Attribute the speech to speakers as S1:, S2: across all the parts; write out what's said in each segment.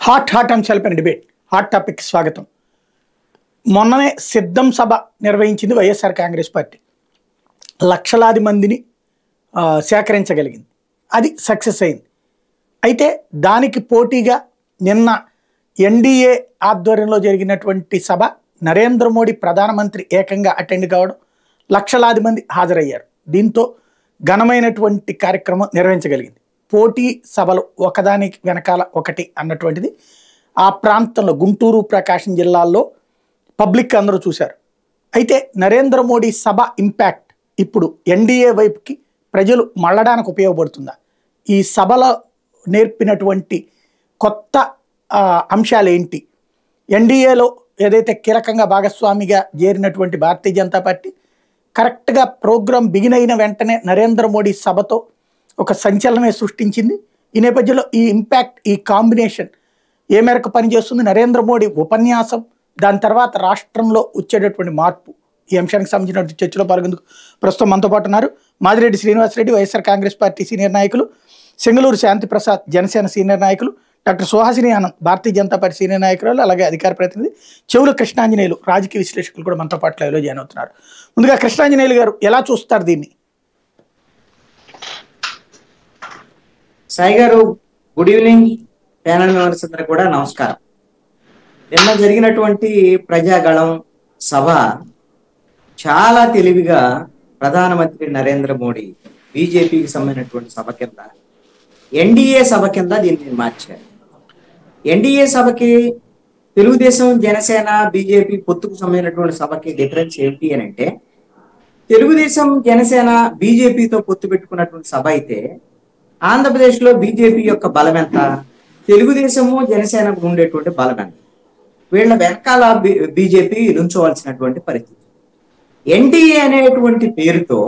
S1: Hot hot అంశాలపైన debate hot topic స్వాగతం మొన్ననే సిద్ధం సభ నిర్వహించింది వైఎస్ఆర్ కాంగ్రెస్ పార్టీ లక్షలాది మందిని ఆ, సేకరించగలిగింది అది సక్సెస్ అయింది అయితే దానికి పోటీగా నిన్న ఎన్డీఏ ఆధ్వర్యంలో జరిగినటువంటి సభ నరేంద్ర మోడీ ప్రధానమంత్రి ఏకంగా అటెండ్ కావడం లక్షలాది మంది హాజరయ్యారు దీంతో ఘనమైనటువంటి కార్యక్రమం నిర్వహించగలిగింది పోటీ సభలు ఒకదానికి వెనకాల ఒకటి అన్నటువంటిది ఆ ప్రాంతంలో గుంటూరు ప్రకాశం జిల్లాల్లో పబ్లిక్ అందరూ చూశారు అయితే నరేంద్ర మోడీ సభ ఇంపాక్ట్ ఇప్పుడు ఎన్డీఏ వైపుకి ప్రజలు మళ్ళడానికి ఉపయోగపడుతుందా ఈ సభలో నేర్పినటువంటి కొత్త ఆ, అంశాలు ఏంటి ఎన్డీఏలో ఏదైతే కీలకంగా భాగస్వామిగా చేరినటువంటి భారతీయ జనతా పార్టీ కరెక్ట్గా ప్రోగ్రాం బిగిన్ అయిన వెంటనే నరేంద్ర మోడీ సభతో ఒక సంచలనమే సృష్టించింది ఈ నేపథ్యంలో ఈ ఇంపాక్ట్ ఈ కాంబినేషన్ ఏ మేరకు పనిచేస్తుంది నరేంద్ర మోడీ ఉపన్యాసం దాని తర్వాత రాష్ట్రంలో వచ్చేటటువంటి మార్పు ఈ అంశానికి సంబంధించిన చర్చలో పాల్గొందుకు ప్రస్తుతం మనతో పాటు ఉన్నారు Madireddy Srinivasa Reddy YSR Congress party senior నాయకులు సింగళూరు శాంతి ప్రసాద్ జనసేన సీనియర్ నాయకులు doctor Suhasini Anand Bharatiya Janata party senior నాయకురాలు అలాగే అధికార ప్రతినిధి చెవుల కృష్ణాంజనేయులు రాజకీయ విశ్లేషకులు కూడా మనతో పాటు లైవ్లో జాయిన్ అవుతున్నారు ముందుగా కృష్ణాంజనేయులు గారు ఎలా చూస్తారు దీన్ని
S2: సాయి గారు గుడ్ ఈవినింగ్ ప్యానల్ మెంబర్స్ అందరూ కూడా నమస్కారం నిన్న జరిగినటువంటి ప్రజాగళం సభ చాలా తెలివిగా ప్రధానమంత్రి నరేంద్ర మోడీ బీజేపీకి సంబంధించినటువంటి సభ కింద ఎన్డీఏ సభ కింద దీన్ని మార్చారు ఎన్డీఏ సభకి తెలుగుదేశం జనసేన బీజేపీ పొత్తుకు సంబంధించినటువంటి సభకి డిఫరెన్స్ ఏమిటి అని అంటే తెలుగుదేశం జనసేన బీజేపీతో పొత్తు పెట్టుకున్నటువంటి సభ అయితే ఆంధ్రప్రదేశ్ లో బీజేపీ యొక్క బలం ఎంత తెలుగుదేశము జనసేనకు ఉండేటువంటి బలం ఎంత వీళ్ళ వెనకాల బీజేపీ నుంచోవలసినటువంటి పరిస్థితి ఎన్డీఏ అనేటువంటి పేరుతో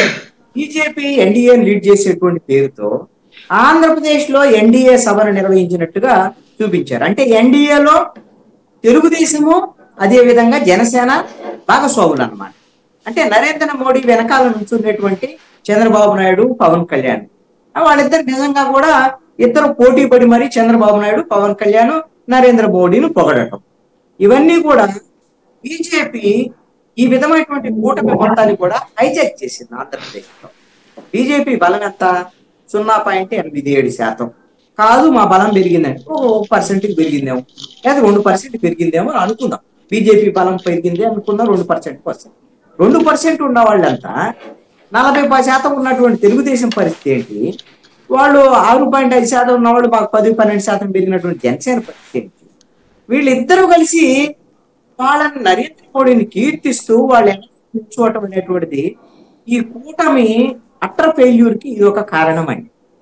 S2: బీజేపీ ఎన్డీఏ లీడ్ చేసేటువంటి పేరుతో ఆంధ్రప్రదేశ్ లో ఎన్డీఏ సభను నిర్వహించినట్టుగా చూపించారు అంటే ఎన్డీఏలో తెలుగుదేశము అదే విధంగా జనసేన భాగస్వాములు అన్నమాట అంటే నరేంద్ర మోడీ వెనకాల నుంచున్నటువంటి చంద్రబాబు నాయుడు పవన్ కళ్యాణ్ ఆ వాళ్ళిద్దరు నిజంగా కూడా ఇద్దరు పోటీ పడి మరి చంద్రబాబు నాయుడు పవన్ కళ్యాణ్ నరేంద్ర మోడీని పొగడటం ఇవన్నీ కూడా బీజేపీ ఈ విధమైనటువంటి కూటమి మొత్తాన్ని కూడా హైజాక్ చేసింది ఆంధ్రప్రదేశ్ లో బీజేపీ బలం ఎంత సున్నా పాయింట్ ఎనిమిది ఏడు శాతం కాదు మా బలం పెరిగిందంటే ఓ పర్సెంట్ పెరిగిందేమో లేదా రెండు పర్సెంట్ పెరిగిందేమో అని అనుకుందాం బీజేపీ బలం పెరిగింది అనుకుందాం రెండు పర్సెంట్ పర్సెంట్ రెండు పర్సెంట్ ఉన్న వాళ్ళంతా నలభై పది శాతం ఉన్నటువంటి తెలుగుదేశం పరిస్థితి ఏంటి వాళ్ళు ఆరు పాయింట్ ఐదు శాతం ఉన్న వాళ్ళు మాకు పది పన్నెండు శాతం పెరిగినటువంటి జనసేన పరిస్థితి ఏంటి వీళ్ళిద్దరూ కలిసి వాళ్ళని నరేంద్ర మోడీని కీర్తిస్తూ వాళ్ళు నిల్చోవటం అనేటువంటిది ఈ కూటమి అట్టర్ ఫెయిల్యూర్ కి ఇది ఒక కారణమండి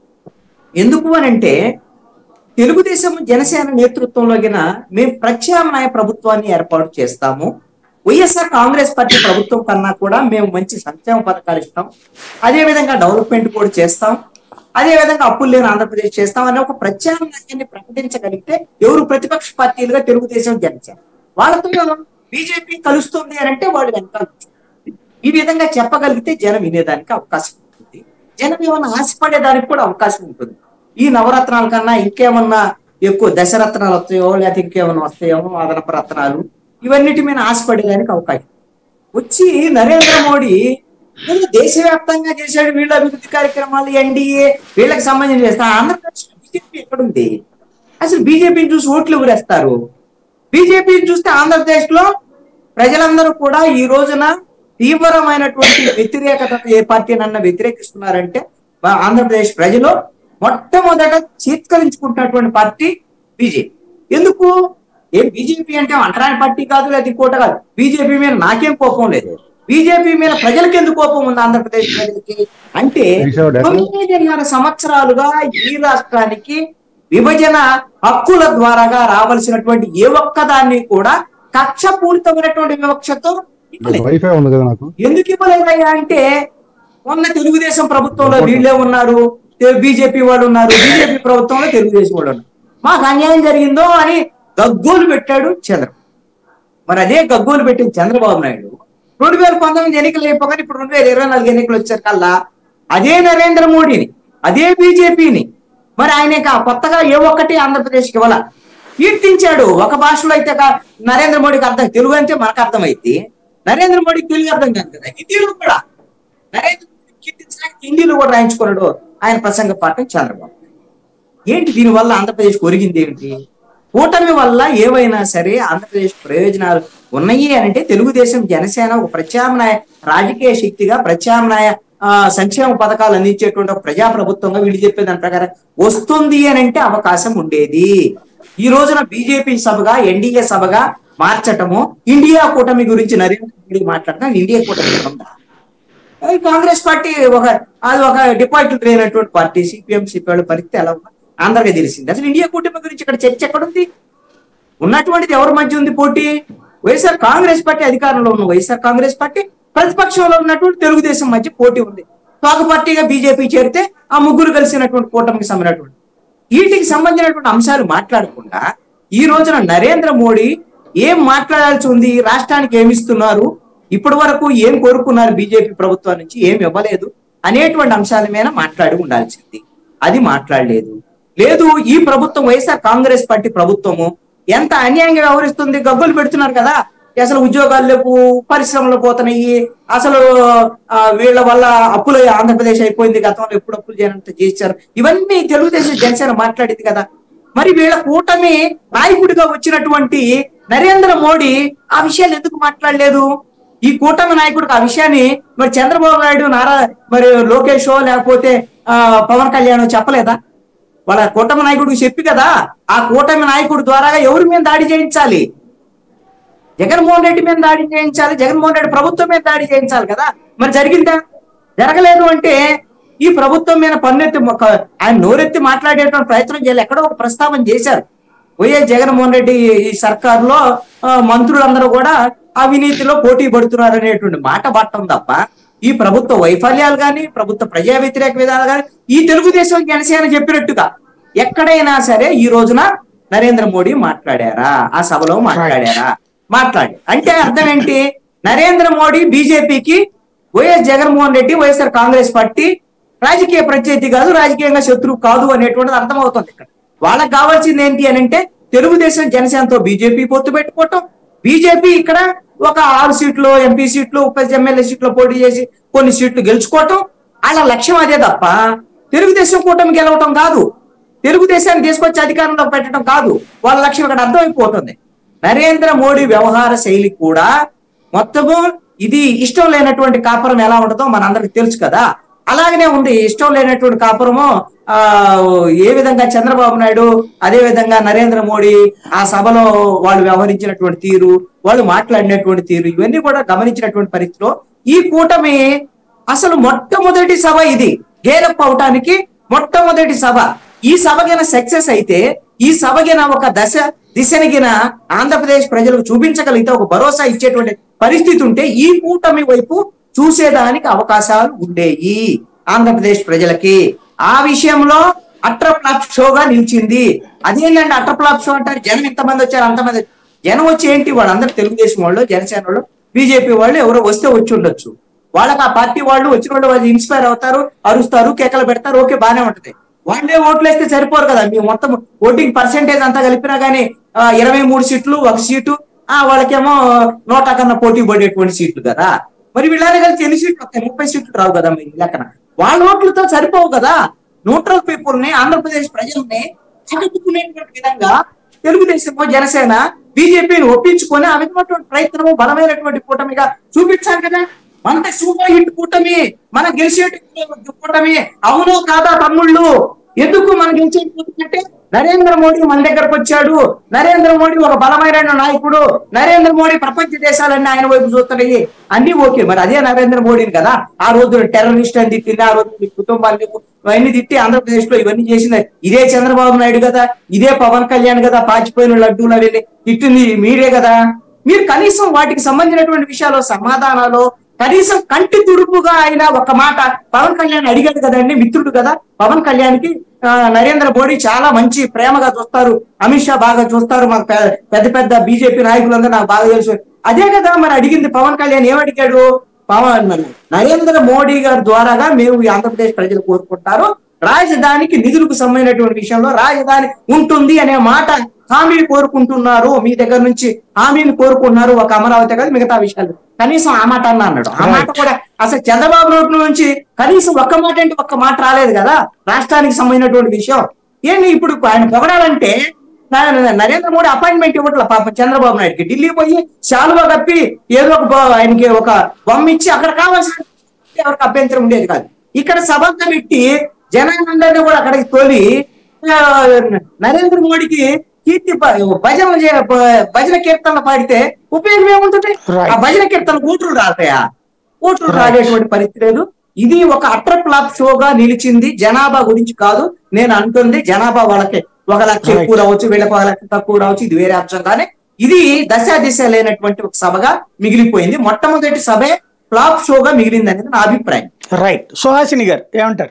S2: ఎందుకు అని అంటే తెలుగుదేశం జనసేన నేతృత్వంలో గిన మేము ప్రత్యామ్నాయ ప్రభుత్వాన్ని ఏర్పాటు చేస్తాము వైఎస్ఆర్ కాంగ్రెస్ పార్టీ ప్రభుత్వం కన్నా కూడా మేము మంచి సంక్షేమ పథకాలు ఇస్తాం అదే విధంగా డెవలప్మెంట్ కూడా చేస్తాం అదే విధంగా అప్పులు లేని ఆంధ్రప్రదేశ్ చేస్తాం అనే ఒక ప్రత్యామ్నాయాన్ని ప్రకటించగలిగితే ఎవరు ప్రతిపక్ష పార్టీలుగా తెలుగుదేశం జనసేన వాళ్ళతో బీజేపీ కలుస్తుంది అని అంటే వాళ్ళు వెనకాల కూర్చుంటారు. ఈ విధంగా చెప్పగలిగితే జనం వినేదానికి అవకాశం ఉంటుంది జనం ఏమైనా ఆశపడేదానికి కూడా అవకాశం ఉంటుంది ఈ నవరత్నాల కన్నా ఇంకేమన్నా ఎక్కువ దశరత్నాలు వస్తాయో లేకపోతే ఇంకేమన్నా వస్తాయేమో అదనపు రత్నాలు ఇవన్నిటి మీద ఆశపడేదానికి అవకాశం వచ్చి నరేంద్ర మోడీ వీళ్ళు దేశవ్యాప్తంగా చేశాడు వీళ్ళ అభివృద్ధి కార్యక్రమాలు ఎన్డీఏ వీళ్ళకి సంబంధించి చేస్తా ఆంధ్రప్రదేశ్ బీజేపీ ఎక్కడుంది అసలు బీజేపీని చూసి ఓట్లు ఎవరేస్తారు బీజేపీని చూస్తే ఆంధ్రప్రదేశ్ లో ప్రజలందరూ కూడా ఈ రోజున తీవ్రమైనటువంటి వ్యతిరేకత ఏ పార్టీనన్నా వ్యతిరేకిస్తున్నారంటే మా ఆంధ్రప్రదేశ్ ప్రజలు మొట్టమొదట చీత్కరించుకుంటున్నటువంటి పార్టీ బీజేపీ ఎందుకు ఏ బీజేపీ అంటే అంటరాని పార్టీ కాదు లేదా ఇంకోట కాదు బీజేపీ మీద నాకేం కోపం లేదు బీజేపీ మీద ప్రజలకు ఎందుకు కోపం ఉంది ఆంధ్రప్రదేశ్ ప్రజలకి అంటే తొమ్మిదిన్నర సంవత్సరాలుగా ఈ రాష్ట్రానికి విభజన హక్కుల ద్వారాగా రావాల్సినటువంటి ఏ ఒక్కదాన్ని కూడా కక్షపూరితమైనటువంటి వివక్షతో ఇవ్వలేదు.
S3: వైఫై ఉంది కదా నాకు
S2: ఎందుకు ఇవ్వలేదయ్యా అంటే మొన్న తెలుగుదేశం ప్రభుత్వంలో వీళ్ళే ఉన్నారు బీజేపీ వాళ్ళు ఉన్నారు బీజేపీ ప్రభుత్వంలో తెలుగుదేశం వాళ్ళు ఉన్నారు మాకు అన్యాయం జరిగిందో అని గగ్గోలు పెట్టాడు చంద్ర మరి అదే గగ్గోలు పెట్టిన చంద్రబాబు నాయుడు రెండు వేల పంతొమ్మిది ఎన్నికలు అయిపోగానే ఇప్పుడు రెండు వేల ఇరవై నాలుగు ఎన్నికలు వచ్చారు కల్లా అదే నరేంద్ర మోడీని అదే బీజేపీని మరి ఆయనకి ఆ కొత్తగా ఏ ఒక్కటి ఆంధ్రప్రదేశ్కి ఇవ్వాల కీర్తించాడు ఒక భాషలో అయితే కా- నరేంద్ర మోడీకి అర్థం తెలుగు అంటే మనకు అర్థమైంది నరేంద్ర మోడీకి తెలుగు అర్థం కాదు కదా హిందీలో కూడా నరేంద్ర మోడీ కీర్తించడానికి హిందీలో కూడా రాయించుకున్నాడు ఆయన ప్రసంగ పాఠం చంద్రబాబు ఏంటి దీనివల్ల ఆంధ్రప్రదేశ్ ఒరిగింది ఏంటి కూటమి వల్ల ఏవైనా సరే ఆంధ్రప్రదేశ్ ప్రయోజనాలు ఉన్నాయి అని అంటే తెలుగుదేశం జనసేన ఒక ప్రత్యామ్నాయ రాజకీయ శక్తిగా ప్రత్యామ్నాయ ఆ, సంక్షేమ పథకాలు అందించేటువంటి ఒక ప్రజా ప్రభుత్వంగా వీళ్ళు చెప్పే దాని ప్రకారం వస్తుంది అని అంటే అవకాశం ఉండేది ఈ రోజున బీజేపీ సభగా ఎన్డీఏ సభగా మార్చటము ఇండియా కూటమి గురించి నరేంద్ర మోడీ మాట్లాడటం ఇండియా కూటమి ఉందా ఈ కాంగ్రెస్ పార్టీ ఒక అది ఒక డిపాజిట్ లేనటువంటి పార్టీ సిపిఎం సిపిఐ పరిస్థితి ఎలా ఉందో అందరికీ తెలిసింది అసలు ఇండియా కూటమి గురించి ఇక్కడ చర్చ ఎక్కడుంది ఉన్నటువంటిది ఎవరి మధ్య ఉంది పోటీ వైఎస్ఆర్ కాంగ్రెస్ పార్టీ అధికారంలో ఉన్న వైఎస్ఆర్ కాంగ్రెస్ పార్టీ ప్రతిపక్షంలో ఉన్నటువంటి తెలుగుదేశం మధ్య పోటీ ఉంది తోక పార్టీగా బీజేపీ చేరితే ఆ ముగ్గురు కలిసినటువంటి కూటమికి సంబంధించినటువంటి వీటికి సంబంధించినటువంటి అంశాలు మాట్లాడకుండా ఈ రోజున నరేంద్ర మోడీ ఏం మాట్లాడాల్సి ఉంది రాష్ట్రానికి ఏమి ఇస్తున్నారు ఇప్పటి వరకు ఏం కోరుకున్నారు బీజేపీ ప్రభుత్వం నుంచి ఏం ఇవ్వలేదు అనేటువంటి అంశాల మీద మాట్లాడి ఉండాల్సింది అది మాట్లాడలేదు లేదు ఈ ప్రభుత్వం వైఎస్ఆర్ కాంగ్రెస్ పార్టీ ప్రభుత్వము ఎంత అన్యాయంగా వ్యవహరిస్తుంది గబ్బులు పెడుతున్నారు కదా అసలు ఉద్యోగాలు లేవు పరిశ్రమలు పోతున్నాయి అసలు ఆ, వీళ్ళ వల్ల అప్పులు ఆంధ్రప్రదేశ్ అయిపోయింది గతంలో ఎప్పుడు అప్పులు చేయనంత చేశారు ఇవన్నీ తెలుగుదేశం జనసేన మాట్లాడింది కదా మరి వీళ్ళ కూటమి నాయకుడిగా వచ్చినటువంటి నరేంద్ర మోడీ ఆ విషయాలు ఎందుకు మాట్లాడలేదు ఈ కూటమి నాయకుడికి ఆ విషయాన్ని మరి చంద్రబాబు నాయుడు నారా మరి లోకేష్ లేకపోతే ఆ, పవన్ కళ్యాణ్ చెప్పలేదా వాళ్ళ కూటమి నాయకుడికి చెప్పి కదా ఆ కూటమి నాయకుడి ద్వారా ఎవరి మీద దాడి చేయించాలి జగన్మోహన్ రెడ్డి మీద దాడి చేయించాలి జగన్మోహన్ రెడ్డి ప్రభుత్వం మీద దాడి చేయించాలి కదా మరి జరిగిందా జరగలేదు అంటే ఈ ప్రభుత్వం మీద పన్నెత్తి మొక్క- ఆయన నోరెత్తి మాట్లాడేటువంటి ప్రయత్నం చేయాలి ఎక్కడో ఒక ప్రస్తావన చేశారు వైఎస్ జగన్మోహన్ రెడ్డి ఈ సర్కారులో ఆ, మంత్రులందరూ కూడా అవినీతిలో పోటీ పడుతున్నారు అనేటువంటి మాట పట్టం తప్ప ఈ ప్రభుత్వ వైఫల్యాలు కానీ ప్రభుత్వ ప్రజా వ్యతిరేక విధానాలు కానీ ఈ తెలుగుదేశం జనసేన చెప్పినట్టుగా ఎక్కడైనా సరే ఈ రోజున నరేంద్ర మోడీ మాట్లాడారా ఆ సభలో మాట్లాడారా మాట్లాడి అంటే అర్థం ఏంటి నరేంద్ర మోడీ బీజేపీకి వైఎస్ జగన్మోహన్ రెడ్డి వైఎస్ఆర్ కాంగ్రెస్ పార్టీ రాజకీయ ప్రత్యర్థి కాదు రాజకీయంగా శత్రువు కాదు అనేటువంటిది అర్థమవుతుంది ఇక్కడ వాళ్ళకి కావాల్సింది ఏంటి అని అంటే తెలుగుదేశం జనసేనతో బీజేపీ పొత్తు పెట్టుకోవటం బీజేపీ ఇక్కడ ఒక ఆరు సీట్లు ఎంపీ సీట్లు ఉప ఎమ్మెల్యే సీట్లు పోటీ చేసి కొన్ని సీట్లు గెలుచుకోవటం వాళ్ళ లక్ష్యం అదే తప్ప తెలుగుదేశం కూటమి గెలవటం కాదు తెలుగుదేశాన్ని తీసుకొచ్చి అధికారంలో పెట్టడం కాదు వాళ్ళ లక్ష్యం ఇక్కడ అర్థమైపోతుంది నరేంద్ర మోడీ వ్యవహార శైలి కూడా మొత్తము ఇది ఇష్టం లేనటువంటి కాపురం ఎలా ఉంటుందో మనందరికి తెలుసు కదా అలాగనే ఉంది ఇష్టం లేనటువంటి కాపురము ఆ ఏ విధంగా చంద్రబాబు నాయుడు అదే విధంగా నరేంద్ర మోడీ ఆ సభలో వాళ్ళు వ్యవహరించినటువంటి తీరు వాళ్ళు మాట్లాడినటువంటి తీరు ఇవన్నీ కూడా గమనించినటువంటి పరిస్థితిలో ఈ కూటమి అసలు మొట్టమొదటి సభ ఇది గేరప్ అవటానికి మొట్టమొదటి సభ ఈ సభ గిన సక్సెస్ అయితే ఈ సభ గిన ఒక దశ దిశని గిన ఆంధ్రప్రదేశ్ ప్రజలకు చూపించగలిగితే ఒక భరోసా ఇచ్చేటువంటి పరిస్థితి ఉంటే ఈ కూటమి వైపు చూసేదానికి అవకాశాలు ఉండేవి ఆంధ్రప్రదేశ్ ప్రజలకి ఆ విషయంలో అట్రప్లాప్ షోగా నిలిచింది అదేంటంటే అట్రప్లాప్ షో అంటారు జనం ఇంతమంది వచ్చారు అంతమంది వచ్చారు. జనం వచ్చి ఏంటి వాళ్ళందరూ తెలుగుదేశం వాళ్ళు జనసేన వాళ్ళు బీజేపీ వాళ్ళు ఎవరో వస్తే వచ్చి ఉండొచ్చు వాళ్ళకి ఆ పార్టీ వాళ్ళు వచ్చిన వాళ్ళు వాళ్ళు ఇన్స్పైర్ అవుతారు అరుస్తారు కేకలు పెడతారు ఓకే బానే ఉంటది వాళ్ళే ఓట్లు వేస్తే సరిపోరు కదా మీ మొత్తం ఓటింగ్ పర్సెంటేజ్ అంతా కలిపినా గానీ ఆ, ఇరవై మూడు సీట్లు ఒక సీటు ఆ వాళ్ళకేమో నోటా కన్నా పోటీ పడేటువంటి సీట్లు కదా మరి వీళ్ళని కలిసి ఎన్ని సీట్లు వస్తాయి ముప్పై సీట్లు రావు కదా మీ లెక్కన వాళ్ళ ఓట్లతో సరిపోవు కదా న్యూట్రల్ పీపుల్ ని ఆంధ్రప్రదేశ్ ప్రజల్ని ఆకట్టుకునేటువంటి విధంగా తెలుగుదేశం జనసేన బీజేపీని ఒప్పించుకొని ఆ విధమైనటువంటి ప్రయత్నము బలమైనటువంటి కూటమిగా చూపించాలి కదా మన సూపర్ హిట్ కూటమి మన గెలిచేటి కూటమి అవును కాదా తమ్ముళ్ళు ఎందుకు మన గెలిచేటి కూటమి అంటే నరేంద్ర మోడీ మన దగ్గరకు వచ్చాడు నరేంద్ర మోడీ ఒక బలమైన నాయకుడు నరేంద్ర మోడీ ప్రపంచ దేశాలన్నీ ఆయన వైపు చూస్తున్నాయి అన్ని ఓకే మరి అదే నరేంద్ర మోడీని కదా ఆ రోజు టెర్రరిస్ట్ అని తిట్టింది ఆ రోజు మీ కుటుంబాన్ని ఇవన్నీ తిట్టి ఆంధ్రప్రదేశ్ లో ఇవన్నీ చేసింది ఇదే చంద్రబాబు నాయుడు కదా ఇదే పవన్ కళ్యాణ్ కదా పాచిపోయిన లడ్డూలు అవన్నీ తిట్టింది మీరే కదా మీరు కనీసం వాటికి సంబంధించినటువంటి విషయాలు సమాధానాలు కనీసం కంటి తుడుపుగా ఆయన ఒక మాట పవన్ కళ్యాణ్ అడిగాడు కదండి మిత్రుడు కదా పవన్ కళ్యాణ్ కి ఆ, నరేంద్ర మోడీ చాలా మంచి ప్రేమగా చూస్తారు అమిత్ షా బాగా చూస్తారు మాకు పె- పెద్ద పెద్ద బీజేపీ నాయకులందరూ నాకు బాగా తెలుసు అదే కదా మరి అడిగింది పవన్ కళ్యాణ్ ఏమడిగాడు పవన్ మన నరేంద్ర మోడీ గారి ద్వారాగా మేము ఈ ఆంధ్రప్రదేశ్ ప్రజలు కోరుకుంటారు రాజధానికి నిధులకు సంబంధించినటువంటి విషయంలో రాజధాని ఉంటుంది అనే మాట హామీని కోరుకుంటున్నారు మీ దగ్గర నుంచి హామీని కోరుకుంటున్నారు ఒక అమరావతి కాదు మిగతా విషయాలు కనీసం ఆ మాట అన్న అన్నాడు ఆ మాట కూడా అసలు చంద్రబాబు నోటి నుంచి కనీసం ఒక్క మాట అంటే ఒక్క మాట రాలేదు కదా రాష్ట్రానికి సంబంధించినటువంటి విషయం ఏంటి ఇప్పుడు ఆయన పొగడాలంటే నా- నరేంద్ర మోడీ అపాయింట్మెంట్ ఇవ్వట్ల పాప చంద్రబాబు నాయుడుకి ఢిల్లీ పోయి శాలువా కప్పి ఏదో ఒక బొ- ఆయనకి ఒక బొమ్మ ఇచ్చి అక్కడ కావాల్సిన ఎవరికి అభ్యంతరం ఉండేది కాదు ఇక్కడ సభంతా పెట్టి జనాలందరినీ కూడా అక్కడికి తోలి ఆ, నరేంద్ర మోడీకి కీర్తి ప- భజన చే- ప- భజన కీర్తనలు పాడితే ఉపయోగం ఏముంటుంది
S1: Right.
S2: ఆ భజన కీర్తన ఓట్లు రాతాయా ఓట్లు
S1: Right.
S2: రాలేటువంటి పరిస్థితి లేదు ఇది ఒక అట్టర్ ఫ్లాప్ షోగా నిలిచింది జనాభా గురించి కాదు నేను అంటుంది జనాభా వాళ్ళకి ఒక లక్ష
S1: Right.
S2: ఎక్కువ రావచ్చు వీళ్ళకి ఒక లక్ష తక్కువ రావచ్చు ఇది వేరే అంశం కానీ ఇది దశ దిశ లేనటువంటి ఒక సభగా మిగిలిపోయింది మొట్టమొదటి సభే ఫ్లాప్ షోగా మిగిలింది అనేది నా అభిప్రాయం
S1: రైట్ సుహాసిని గారు ఏమంటారు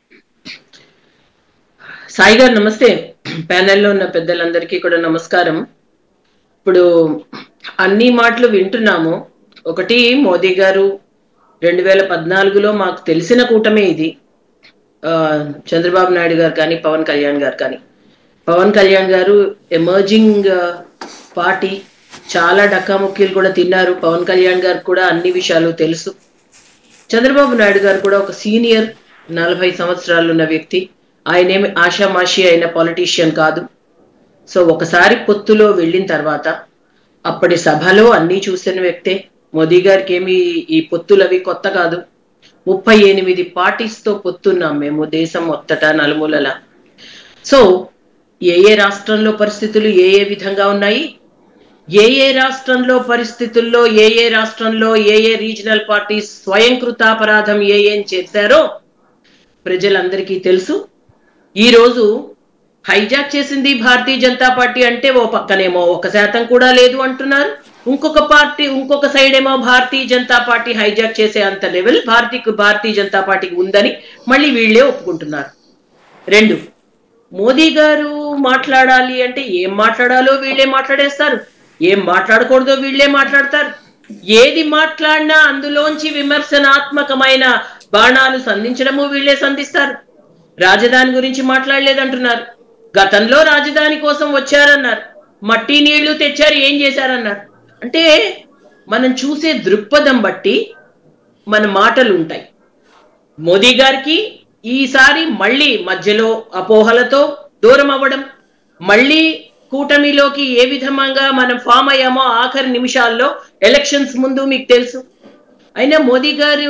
S3: సాయి గారు నమస్తే ప్యానెల్లో ఉన్న పెద్దలందరికీ కూడా నమస్కారం ఇప్పుడు అన్ని మాటలు వింటున్నాము ఒకటి మోదీ గారు రెండు వేల పద్నాలుగులో మాకు తెలిసిన కూటమే ఇది ఆ, చంద్రబాబు నాయుడు గారు కానీ పవన్ కళ్యాణ్ గారు కానీ పవన్ కళ్యాణ్ గారు ఎమర్జింగ్ పార్టీ చాలా డక్కాముక్కీలు కూడా తిన్నారు పవన్ కళ్యాణ్ గారు కూడా అన్ని విషయాలు తెలుసు చంద్రబాబు నాయుడు గారు కూడా ఒక సీనియర్ నలభై సంవత్సరాలు ఉన్న వ్యక్తి ఆయనేమి ఆషామాషి అయిన పాలిటీషియన్ కాదు సో ఒకసారి పొత్తులో వెళ్ళిన తర్వాత అప్పటి సభలో అన్నీ చూసిన వ్యక్తే మోదీ గారికి ఏమి ఈ పొత్తులు అవి కొత్త కాదు ముప్పై ఎనిమిది పార్టీస్ తో పొత్తున్నాం మేము దేశం మొత్తట నలుమూలల సో ఏ ఏ రాష్ట్రంలో పరిస్థితులు ఏ ఏ విధంగా ఉన్నాయి ఏ ఏ రాష్ట్రంలో పరిస్థితుల్లో ఏ ఏ రాష్ట్రంలో ఏ ఏ రీజనల్ పార్టీస్ స్వయంకృతాపరాధం ఏ ఏం చేశారో ప్రజలందరికీ తెలుసు ఈ రోజు హైజాక్ చేసింది భారతీయ జనతా పార్టీ అంటే ఓ పక్కనేమో ఒక శాతం కూడా లేదు అంటున్నారు ఇంకొక పార్టీ ఇంకొక సైడ్ ఏమో భారతీయ జనతా పార్టీ హైజాక్ చేసే అంత లెవెల్ భారతీయ భారతీయ జనతా పార్టీకి ఉందని మళ్ళీ వీళ్ళే ఒప్పుకుంటున్నారు రెండు మోదీ గారు మాట్లాడాలి అంటే ఏం మాట్లాడాలో వీళ్ళే మాట్లాడేస్తారు ఏం మాట్లాడకూడదో వీళ్ళే మాట్లాడతారు ఏది మాట్లాడినా అందులోంచి విమర్శనాత్మకమైన బాణాలు సంధించడము వీళ్ళే సంధిస్తారు రాజధాని గురించి మాట్లాడలేదంటున్నారు గతంలో రాజధాని కోసం వచ్చారన్నారు మట్టి నీళ్లు తెచ్చారు ఏం చేశారన్నారు అంటే మనం చూసే దృక్పథం బట్టి మన మాటలు ఉంటాయి మోదీ గారికి ఈసారి మళ్ళీ మధ్యలో అపోహలతో దూరం అవ్వడం మళ్ళీ కూటమిలోకి ఏ విధంగా మనం ఫామ్ అయ్యామో ఆఖరి నిమిషాల్లో ఎలక్షన్స్ ముందు మీకు తెలుసు అయినా మోదీ గారు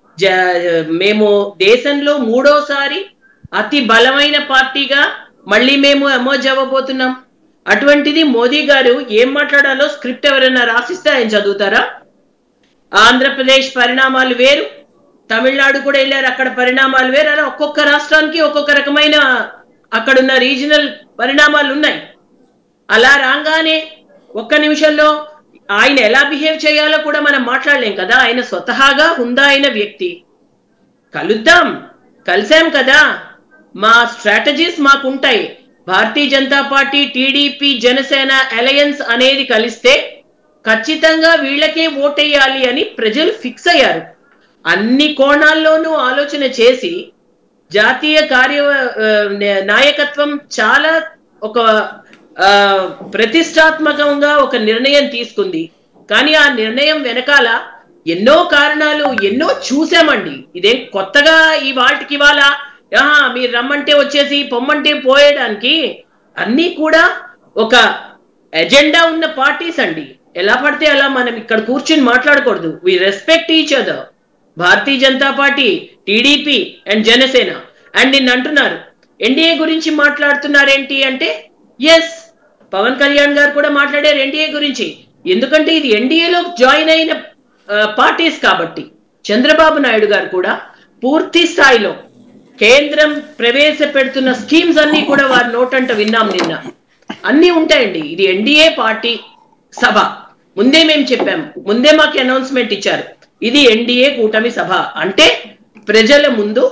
S3: జ- మేము దేశంలో మూడోసారి అతి బలమైన పార్టీగా మళ్ళీ మేము ఎమర్జ్ అవ్వబోతున్నాం అటువంటిది మోదీ గారు ఏం మాట్లాడాలో స్క్రిప్ట్ ఎవరైనా రాసిస్తే ఆయన చదువుతారా ఆంధ్రప్రదేశ్ పరిణామాలు వేరు తమిళనాడు కూడా వెళ్ళారు అక్కడ పరిణామాలు వేరు అలా ఒక్కొక్క రాష్ట్రానికి ఒక్కొక్క రకమైన అక్కడున్న రీజనల్ పరిణామాలు ఉన్నాయి అలా రాగానే ఒక్క నిమిషంలో ఆయన ఎలా బిహేవ్ చేయాలో కూడా మనం మాట్లాడలేం కదా ఆయన స్వతహాగా హుందా అయిన వ్యక్తి కలుద్దాం కలిసాం కదా మా స్ట్రాటజీస్ మాకుంటాయి Bharatiya Janata party TDP Janasena alliance అనేది కలిస్తే ఖచ్చితంగా వీళ్ళకే ఓటేయాలి అని ప్రజలు ఫిక్స్ అయ్యారు అన్ని కోణాల్లోనూ ఆలోచన చేసి జాతీయ కార్య ఆ, నాయకత్వం చాలా ఒక ఆ, ప్రతిష్టాత్మకంగా ఒక నిర్ణయం తీసుకుంది కానీ ఆ నిర్ణయం వెనకాల ఎన్నో కారణాలు ఎన్నో చూసామండి ఇదేం కొత్తగా ఈ వాటికి ఇవాళ ఆహా మీరు రమ్మంటే వచ్చేసి పొమ్మంటే పోయేయడానికి అన్నీ కూడా ఒక ఎజెండా ఉన్న పార్టీస్ అండి ఎలా పడితే అలా మనం ఇక్కడ కూర్చుని మాట్లాడకూడదు we respect each other Bharatiya Janata party TDP and Janasena and నిన్న అంటున్నారు ఎన్డీఏ గురించి మాట్లాడుతున్నారేంటి అంటే ఎస్ పవన్ కళ్యాణ్ గారు కూడా మాట్లాడారు ఎన్డీఏ గురించి ఎందుకంటే ఇది ఎన్డీఏలో జాయిన్ అయిన పార్టీస్ కాబట్టి చంద్రబాబు నాయుడు గారు కూడా పూర్తి స్థాయిలో కేంద్రం ప్రవేశపెడుతున్న స్కీమ్స్ అన్ని కూడా వారి నోటంట విన్నాం నిన్న అన్ని ఉంటాయండి ఇది ఎన్డీఏ పార్టీ సభ ముందే మేము చెప్పాం ముందే మాకు అనౌన్స్మెంట్ ఇచ్చారు ఇది ఎన్డీఏ కూటమి సభ అంటే ప్రజల ముందు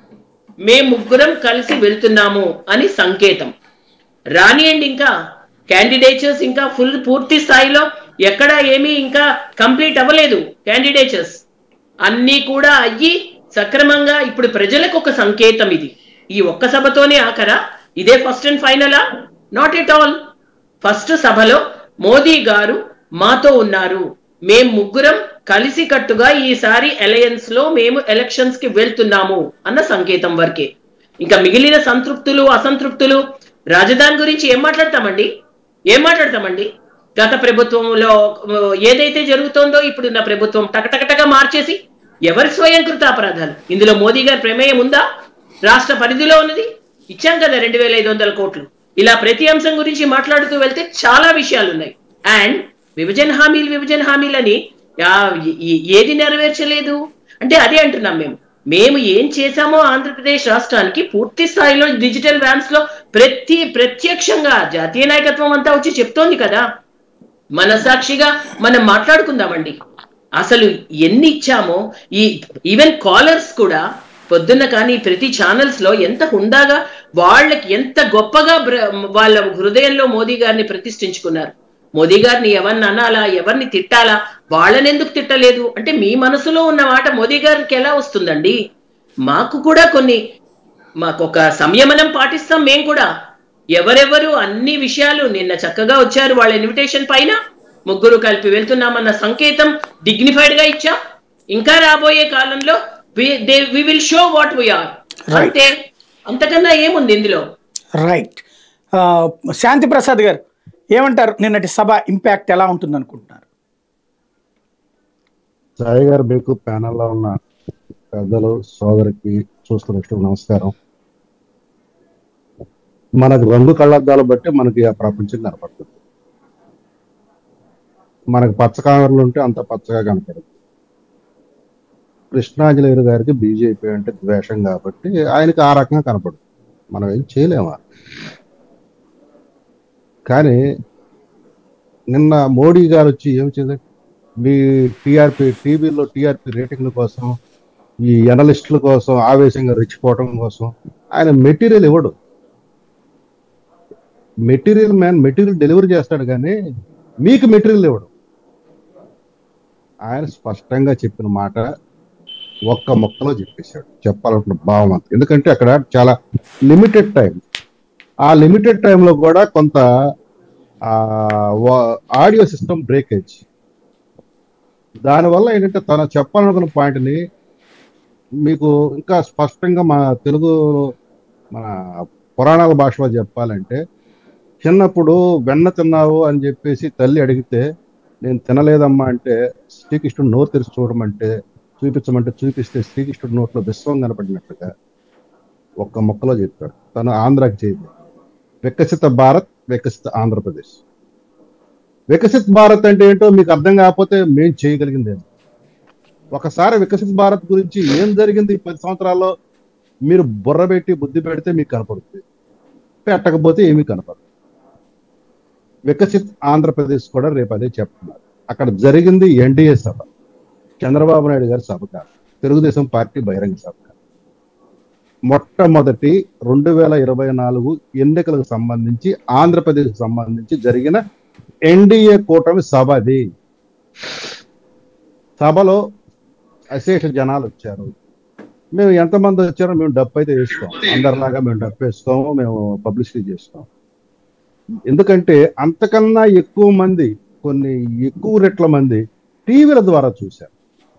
S3: మేము ముగ్గురం కలిసి వెళ్తున్నాము అని సంకేతం రానియండి ఇంకా క్యాండిడేచర్స్ ఇంకా ఫుల్ పూర్తి స్థాయిలో ఎక్కడ ఏమీ ఇంకా కంప్లీట్ అవ్వలేదు క్యాండిడేచర్స్ అన్నీ కూడా అయ్యి సక్రమంగా ఇప్పుడు ప్రజలకు ఒక సంకేతం ఇది ఈ ఒక్క సభతోనే ఆఖరా ఇదే ఫస్ట్ అండ్ ఫైనలా నాట్ ఎట్ ఆల్ ఫస్ట్ సభలో మోదీ గారు మాతో ఉన్నారు మేం ముగ్గురం కలిసి కట్టుగా ఈసారి అలయన్స్ లో మేము ఎలక్షన్స్ కి వెళ్తున్నాము అన్న సంకేతం వరకే ఇంకా మిగిలిన సంతృప్తులు అసంతృప్తులు రాజధాని గురించి ఏం మాట్లాడతామండి ఏం మాట్లాడతామండి గత ప్రభుత్వంలో ఆ, ఏదైతే జరుగుతోందో ఇప్పుడున్న ప్రభుత్వం టకటకటగా మార్చేసి ఎవరి స్వయంకృత అపరాధాలు ఇందులో మోదీ గారి ప్రమేయం ఉందా రాష్ట్ర పరిధిలో ఉన్నది ఇచ్చాం కదా రెండు వేల ఐదు వందల కోట్లు ఇలా ప్రతి అంశం గురించి మాట్లాడుతూ వెళ్తే చాలా విషయాలు ఉన్నాయి అండ్ విభజన హామీలు విభజన హామీలని ఆ, ఏ- ఏది నెరవేర్చలేదు అంటే అదే అంటున్నాం మేము మేము ఏం చేశామో ఆంధ్రప్రదేశ్ రాష్ట్రానికి పూర్తి స్థాయిలో డిజిటల్ వ్యాన్స్ లో ప్రతి ప్రత్యక్షంగా జాతీయ నాయకత్వం అంతా వచ్చి చెప్తోంది కదా మనసాక్షిగా మనం మాట్లాడుకుందామండి అసలు ఎన్ని ఇచ్చామో ఈ ఈవెన్ కాలర్స్ కూడా పొద్దున్న కానీ ప్రతి ఛానల్స్ లో ఎంత హుందాగా వాళ్ళకి ఎంత గొప్పగా బ్ర- వాళ్ళ హృదయంలో మోదీ గారిని ప్రతిష్ఠించుకున్నారు మోదీ గారిని ఎవరిని అనాలా ఎవరిని తిట్టాలా వాళ్ళని ఎందుకు తిట్టలేదు అంటే మీ మనసులో ఉన్న మాట మోదీ గారికి ఎలా వస్తుందండి మాకు కూడా కొన్ని మాకు ఒక సంయమనం పాటిస్తాం మేం కూడా ఎవరెవరు అన్ని విషయాలు నిన్న చక్కగా వచ్చారు వాళ్ళ ఇన్విటేషన్ పైన ముగ్గురు కలిపి వెళ్తున్నామన్న సంకేతం డిగ్నిఫైడ్ గా ఇచ్చాం ఇంకా రాబోయే కాలంలో we will show what we're
S1: Right.
S3: అంతే అంతకన్నా ఏముంది ఇందులో
S1: రైట్ ఆ, శాంతి ప్రసాద్ గారు ఏమంటారు నిన్నటి సభ ఇంపాక్ట్ ఎలా ఉంటుంది అనుకుంటున్నారు
S4: సాయి గారు మీకు ప్యానల్లో ఉన్న పెద్దలు సోదరికి చూస్తున్న నమస్కారం మనకు రంగు కళ్ళద్దాలు బట్టి మనకి ఆ ప్రపంచం కనపడుతుంది మనకు పచ్చ కామెరలు ఉంటే అంత పచ్చగా కనపడదు కృష్ణాంజనేయులు గారికి బీజేపీ అంటే ద్వేషం కాబట్టి ఆయనకి ఆ రకంగా కనపడదు మనం ఏం చేయలేమా కానీ నిన్న మోడీ గారు వచ్చి ఏం చేశారు మీ టీఆర్పీ టీవీలో టీఆర్పీ రేటింగ్ల కోసం ఈ ఎనలిస్టుల కోసం ఆవేశంగా రెచ్చిపోవటం కోసం ఆయన మెటీరియల్ ఇవ్వడు మెటీరియల్ మ్యాన్ మెటీరియల్ డెలివరీ చేస్తాడు కానీ మీకు మెటీరియల్ ఇవ్వడు ఆయన స్పష్టంగా చెప్పిన మాట ఒక్క మొక్కలో చెప్పేశాడు చెప్పాలనుకున్న భావం అంత ఎందుకంటే అక్కడ చాలా లిమిటెడ్ టైం ఆ లిమిటెడ్ టైంలో కూడా కొంత ఆడియో సిస్టమ్ బ్రేకేజ్ దానివల్ల ఏంటంటే తను చెప్పాలనుకున్న పాయింట్ని మీకు ఇంకా స్పష్టంగా మా తెలుగు మన పురాణాల భాషలో చెప్పాలంటే చిన్నప్పుడు వెన్న తిన్నావు అని చెప్పేసి తల్లి అడిగితే నేను తినలేదమ్మా అంటే శ్రీకృష్ణుడు నోరు తెరిచి చూడమంటే చూపించమంటే చూపిస్తే శ్రీకృష్ణుడు నోట్లో విశ్వం కనపడినట్టుగా ఒక్క మొక్కలో చెప్పాడు తను ఆంధ్రాకి చేయదు వికసిత భారత్ వికసిత ఆంధ్రప్రదేశ్ వికసిత్ భారత్ అంటే ఏంటో మీకు అర్థం కాకపోతే మేము చేయగలిగింది ఏంటి? ఒకసారి వికసిత్ భారత్ గురించి ఏం జరిగింది ఈ పది సంవత్సరాల్లో మీరు బుర్ర పెట్టి బుద్ధి పెడితే మీకు కనపడుతుంది పెట్టకపోతే ఏమీ కనపడదు వికసిత్ ఆంధ్రప్రదేశ్ కూడా రేపు అదే చెప్తున్నారు అక్కడ జరిగింది ఎన్డీఏ సభ చంద్రబాబు నాయుడు గారి సభ కాదు తెలుగుదేశం పార్టీ బహిరంగ సభ కాదు మొట్టమొదటి రెండు వేల ఇరవై నాలుగు ఎన్నికలకు సంబంధించి ఆంధ్రప్రదేశ్ సంబంధించి జరిగిన ఎన్డీఏ కూటమి సభ అది సభలో అశేష జనాలు వచ్చారు మేము ఎంతమంది వచ్చారో మేము డబ్బు అయితే వేస్తాం అందరిలాగా మేము డబ్బు వేస్తాము మేము పబ్లిసిటీ చేస్తాం ఎందుకంటే అంతకన్నా ఎక్కువ మంది కొన్ని ఎక్కువ రెట్ల మంది టీవీల ద్వారా చూశారు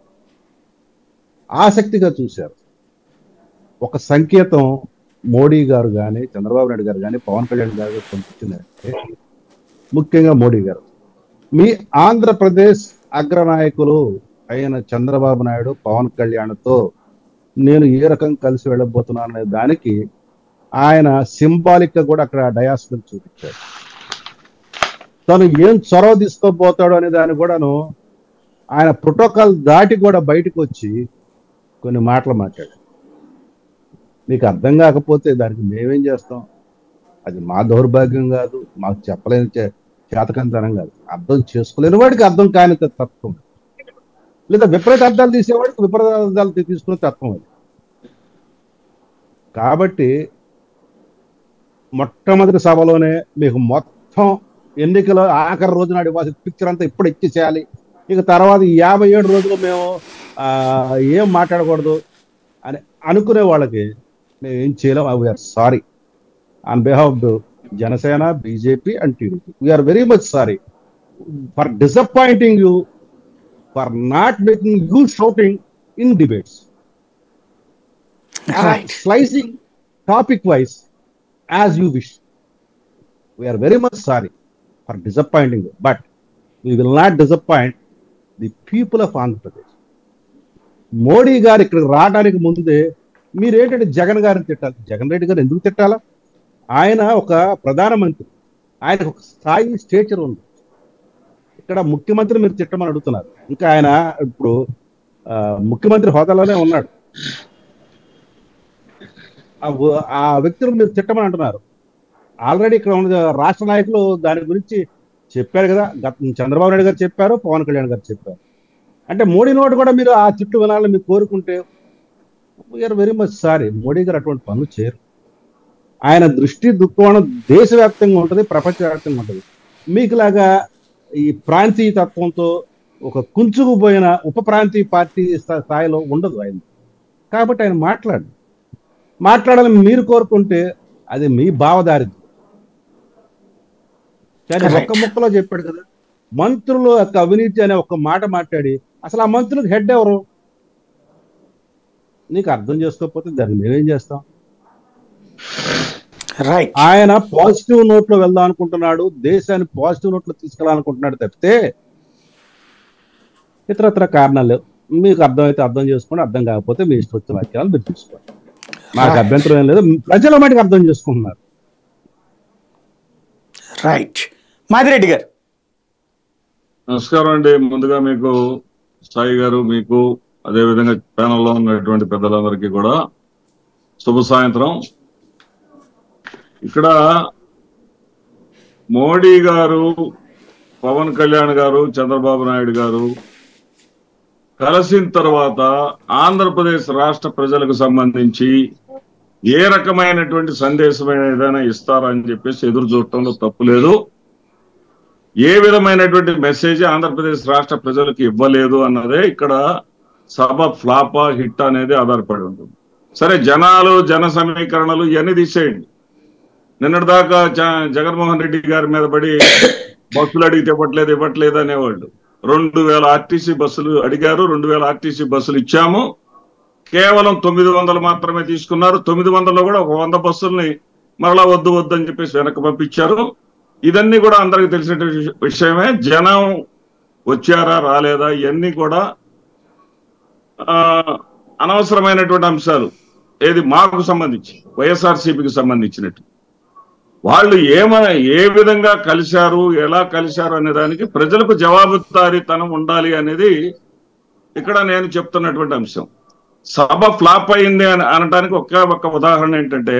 S4: ఆసక్తిగా చూశారు ఒక సంకేతం మోడీ గారు కానీ చంద్రబాబు నాయుడు గారు కానీ పవన్ కళ్యాణ్ గారు పంపించిందంటే ముఖ్యంగా మోడీ గారు మీ ఆంధ్రప్రదేశ్ అగ్రనాయకులు అయిన చంద్రబాబు నాయుడు పవన్ కళ్యాణ్తో నేను ఏ రకం కలిసి వెళ్ళబోతున్నాను అనే దానికి ఆయన సింబాలిక్ గా కూడా అక్కడ డయాస్ మీద చూపించాడు తను ఏం చొరవ తీసుకోబోతాడు అనే దాన్ని కూడాను ఆయన ప్రోటోకాల్ దాటి కూడా బయటకు వచ్చి కొన్ని మాటలు మాట్లాడాడు మీకు అర్థం కాకపోతే దానికి మేమేం చేస్తాం అది మా దౌర్భాగ్యం కాదు మాకు చెప్పలేని చే- చేతకంతనం కాదు అర్థం చేసుకోలేని వాడికి అర్థం కాని తత్వం లేదా విపరీత అర్థాలు తీసేవాడికి విపరీత అర్థాలు తీ- తీసుకునే తత్వం అది కాబట్టి మొట్టమొదటి సభలోనే మీకు మొత్తం ఎన్నికల ఆఖరి రోజు నాడు ఇవ్వాల్సిన పిక్చర్ అంతా ఇప్పుడు ఇచ్చేసేయాలి ఇక తర్వాత ఈ యాభై ఏడు రోజులు మేము ఆ, ఏం మాట్లాడకూడదు అని అనుకునే వాళ్ళకి మేము ఏం చేయలేం we're sorry on behalf Janasena BJP and TDP we're very much sorry for disappointing you for not making you shouting in debates
S1: right
S4: slicing topic wise as you wish. We are very much sorry for disappointing you, but we will not disappoint the people of Andhra Pradesh. Modi garu ఇక్కడికి రావడానికి ముందే మీరేంటంటే జగన్ గారిని తిట్టాలి జగన్ రెడ్డి గారు ఎందుకు తిట్టాలా ఆయన ఒక ప్రధానమంత్రి ఆయనకు ఒక స్థాయి స్టేచర్ ఉంది ఇక్కడ ముఖ్యమంత్రి మీరు తిట్టమని అడుగుతున్నారు ఇంకా ఆయన ఇప్పుడు ఆ, ముఖ్యమంత్రి హోదాలోనే ఉన్నాడు ఆ వ- ఆ వ్యక్తులను మీరు తిట్టమని అంటున్నారు ఆల్రెడీ ఇక్కడ ఉన్న రాష్ట్ర నాయకులు దాని గురించి చెప్పారు కదా గత చంద్రబాబు నాయుడు గారు చెప్పారు పవన్ కళ్యాణ్ గారు చెప్పారు అంటే మోడీ నోటి కూడా మీరు ఆ తిట్టు వినాలని మీరు కోరుకుంటే we're very much sorry Modi garu అటువంటి పనులు చేయరు ఆయన దృష్టి దుఃఖం దేశవ్యాప్తంగా ఉంటుంది ప్రపంచవ్యాప్తంగా ఉంటుంది మీకులాగా ఈ ప్రాంతీయ తత్వంతో ఒక కుంచుకుపోయిన ఉప ప్రాంతీయ పార్టీ స్థా- స్థాయిలో ఉండదు ఆయన కాబట్టి ఆయన మాట్లాడు మాట్లాడాలని మీరు కోరుకుంటే అది మీ భావదారిద్ర్యం కానీ
S1: Correct.
S4: ఒక్క ముక్కలో చెప్పాడు కదా మంత్రులు యొక్క అవినీతి అనే ఒక మాట మాట్లాడి అసలు ఆ మంత్రులకు హెడ్ ఎవరు నీకు అర్థం చేసుకోకపోతే దాన్ని మేమేం చేస్తాం
S1: రైట్
S4: ఆయన పాజిటివ్ నోట్ లో వెళ్దాం అనుకుంటున్నాడు దేశాన్ని పాజిటివ్ నోట్ లో తీసుకెళ్ళాలనుకుంటున్నాడు తప్పితే ఇతరత్ర కారణాలు లేవు. మీకు అర్థమైతే అర్థం చేసుకోండి అర్థం కాకపోతే మీ ఇష్టం వచ్చిన వాక్యాలు మీరు తీసుకోండి నాకు అభ్యంతరం ఏం లేదు ప్రజల మటుకు అర్థం చేసుకుంటున్నారు
S1: రైట్ మాదిరెడ్డి గారు
S5: నమస్కారం అండి ముందుగా మీకు సాయి గారు మీకు అదే విధంగా ప్యానల్లో ఉన్నటువంటి పెద్దలందరికీ కూడా శుభ సాయంత్రం ఇక్కడ మోడీ గారు పవన్ కళ్యాణ్ గారు చంద్రబాబు నాయుడు గారు కలిసిన తర్వాత ఆంధ్రప్రదేశ్ రాష్ట్ర ప్రజలకు సంబంధించి ఏ రకమైనటువంటి సందేశం ఏదైనా ఇస్తారని చెప్పేసి ఎదురు చూడటంలో తప్పు లేదు ఏ విధమైనటువంటి మెసేజ్ ఆంధ్రప్రదేశ్ రాష్ట్ర ప్రజలకు ఇవ్వలేదు అన్నదే ఇక్కడ సభ ఫ్లాపా హిట్ అనేది ఆధారపడి ఉంటుంది సరే జనాలు జన సమీకరణలు ఇవన్నీ తీసేయండి నిన్నటిదాకా జ- జగన్మోహన్ రెడ్డి గారి మీద పడి బస్సులు అడిగితే ఇవ్వట్లేదు ఇవ్వట్లేదు అనేవాళ్ళు రెండు వేల ఆర్టీసీ బస్సులు అడిగారు రెండు వేల ఆర్టీసీ బస్సులు ఇచ్చాము కేవలం తొమ్మిది వందలు మాత్రమే తీసుకున్నారు తొమ్మిది వందల్లో కూడా ఒక వంద బస్సుల్ని మరలా వద్దు వద్దు అని చెప్పేసి వెనక్కి పంపించారు ఇదన్నీ కూడా అందరికి తెలిసిన విషయమే జనం వచ్చారా రాలేదా ఇవన్నీ కూడా ఆ, అనవసరమైనటువంటి అంశాలు ఏది మాకు సంబంధించి వైఎస్ఆర్సీపీకి సంబంధించినట్టు వాళ్ళు ఏమైనా ఏ విధంగా కలిశారు ఎలా కలిశారు అనే దానికి ప్రజలకు జవాబుదారీతనం ఉండాలి అనేది ఇక్కడ నేను చెప్తున్నటువంటి అంశం సభ ఫ్లాప్ అయింది అని అనడానికి ఒకే ఒక్క ఉదాహరణ ఏంటంటే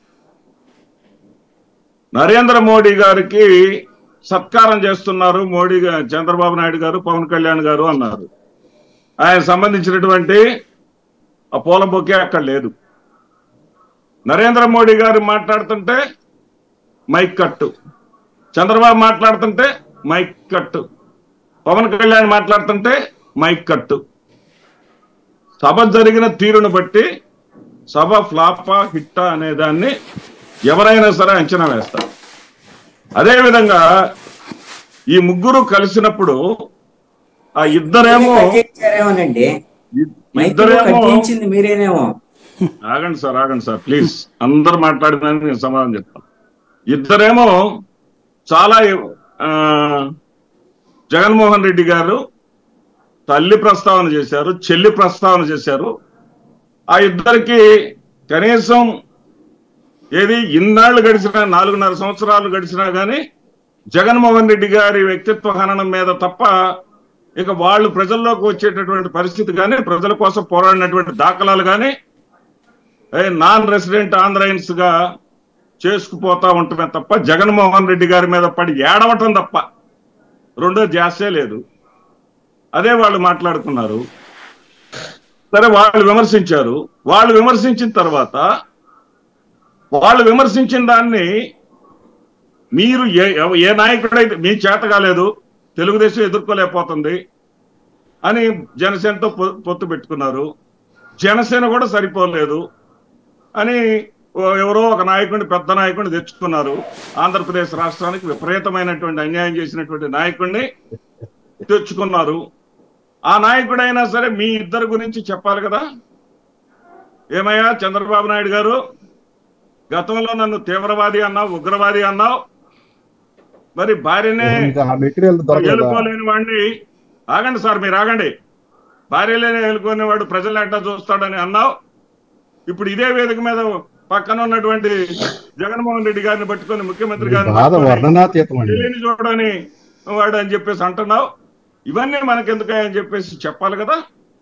S5: నరేంద్ర మోడీ గారికి సత్కారం చేస్తున్నారు మోడీ గా- చంద్రబాబు నాయుడు గారు పవన్ కళ్యాణ్ గారు అన్నారు ఆయన సంబంధించినటువంటి ఆ పూల బొకే అక్కడ లేదు నరేంద్ర మోడీ గారు మాట్లాడుతుంటే మైక్ కట్టు చంద్రబాబు మాట్లాడుతుంటే మైక్ కట్టు పవన్ కళ్యాణ్ మాట్లాడుతుంటే మైక్ కట్టు సభ జరిగిన తీరును బట్టి సభ ఫ్లాపా హిట్టా అనే దాన్ని ఎవరైనా సరే అంచనా వేస్తారు అదేవిధంగా ఈ ముగ్గురు కలిసినప్పుడు ఆ ఇద్దరేమో
S2: కట్టించారేమోనండి మైక్
S5: ఇద్దరేమో
S2: కట్టించింది మీరేనేమో
S5: ఆగండి సార్ ఆగండి సార్ ప్లీజ్ అందరు మాట్లాడినానికి నేను సమాధానం చెప్తాను ఇద్దరేమో చాలా ఆ, జగన్మోహన్ రెడ్డి గారు తల్లి ప్రస్తావన చేశారు చెల్లి ప్రస్తావన చేశారు ఆ ఇద్దరికి కనీసం ఏది ఇన్నాళ్ళు గడిచిన నాలుగున్నర సంవత్సరాలు గడిచినా గానీ జగన్మోహన్ రెడ్డి గారి వ్యక్తిత్వ హననం మీద తప్ప ఇక వాళ్ళు ప్రజల్లోకి వచ్చేటటువంటి పరిస్థితి కానీ ప్రజల కోసం పోరాడినటువంటి దాఖలాలు కానీ నాన్ రెసిడెంట్ ఆంధ్రయన్స్ గా చేసుకుపోతా ఉంటమే తప్ప జగన్మోహన్ రెడ్డి గారి మీద పడి ఏడవటం తప్ప రెండో జాసే లేదు అదే వాళ్ళు మాట్లాడుకున్నారు సరే వాళ్ళు విమర్శించారు వాళ్ళు విమర్శించిన తర్వాత వాళ్ళు విమర్శించిన దాన్ని మీరు ఏ ఎవ- ఏ నాయకుడైతే మీ చేత కాలేదు తెలుగుదేశం ఎదుర్కోలేకపోతుంది అని జనసేనతో పొ- పొత్తు పెట్టుకున్నారు జనసేన కూడా సరిపోలేదు అని ఓ- ఎవరో ఒక నాయకుడిని పెద్ద నాయకుడిని తెచ్చుకున్నారు ఆంధ్రప్రదేశ్ రాష్ట్రానికి విపరీతమైనటువంటి అన్యాయం చేసినటువంటి నాయకుడిని తెచ్చుకున్నారు ఆ నాయకుడైనా సరే మీ ఇద్దరు గురించి చెప్పాలి కదా ఏమయ్యా చంద్రబాబు నాయుడు గారు గతంలో నన్ను తీవ్రవాది అన్నావు ఉగ్రవాది అన్నావు మరి భార్యనే
S4: ఇంకా ఆ మెటీరియల్ దొరకదా
S5: ఏలుకోలేని వాడిని ఆగండి సార్ మీరు ఆగండి భార్యలేని ఏలుకోని వాడు ప్రజలు ఎట్టా చూస్తాడని అన్నావు ఇప్పుడు ఇదే వేదిక మీద పక్కన ఉన్నటువంటి జగన్మోహన్ రెడ్డి గారిని పట్టుకొని ముఖ్యమంత్రి
S4: మీ
S5: గారిని
S4: బాధ
S5: పట్టుకొని
S4: వర్ణనాతీతం అండి
S5: తెలియని చూడని వాడు అని చెప్పేసి అంటున్నావు ఇవన్నీ మనకెందుకని చెప్పేసి చెప్పాలి కదా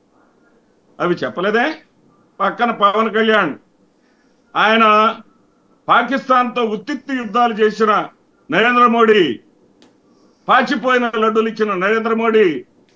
S5: అవి చెప్పలేదే పక్కన పవన్ కళ్యాణ్ ఆయన పాకిస్తాన్తో ఉత్తిత్తి యుద్ధాలు చేసిన నరేంద్ర మోడీ పాచిపోయిన లడ్డూలు ఇచ్చిన నరేంద్ర మోడీ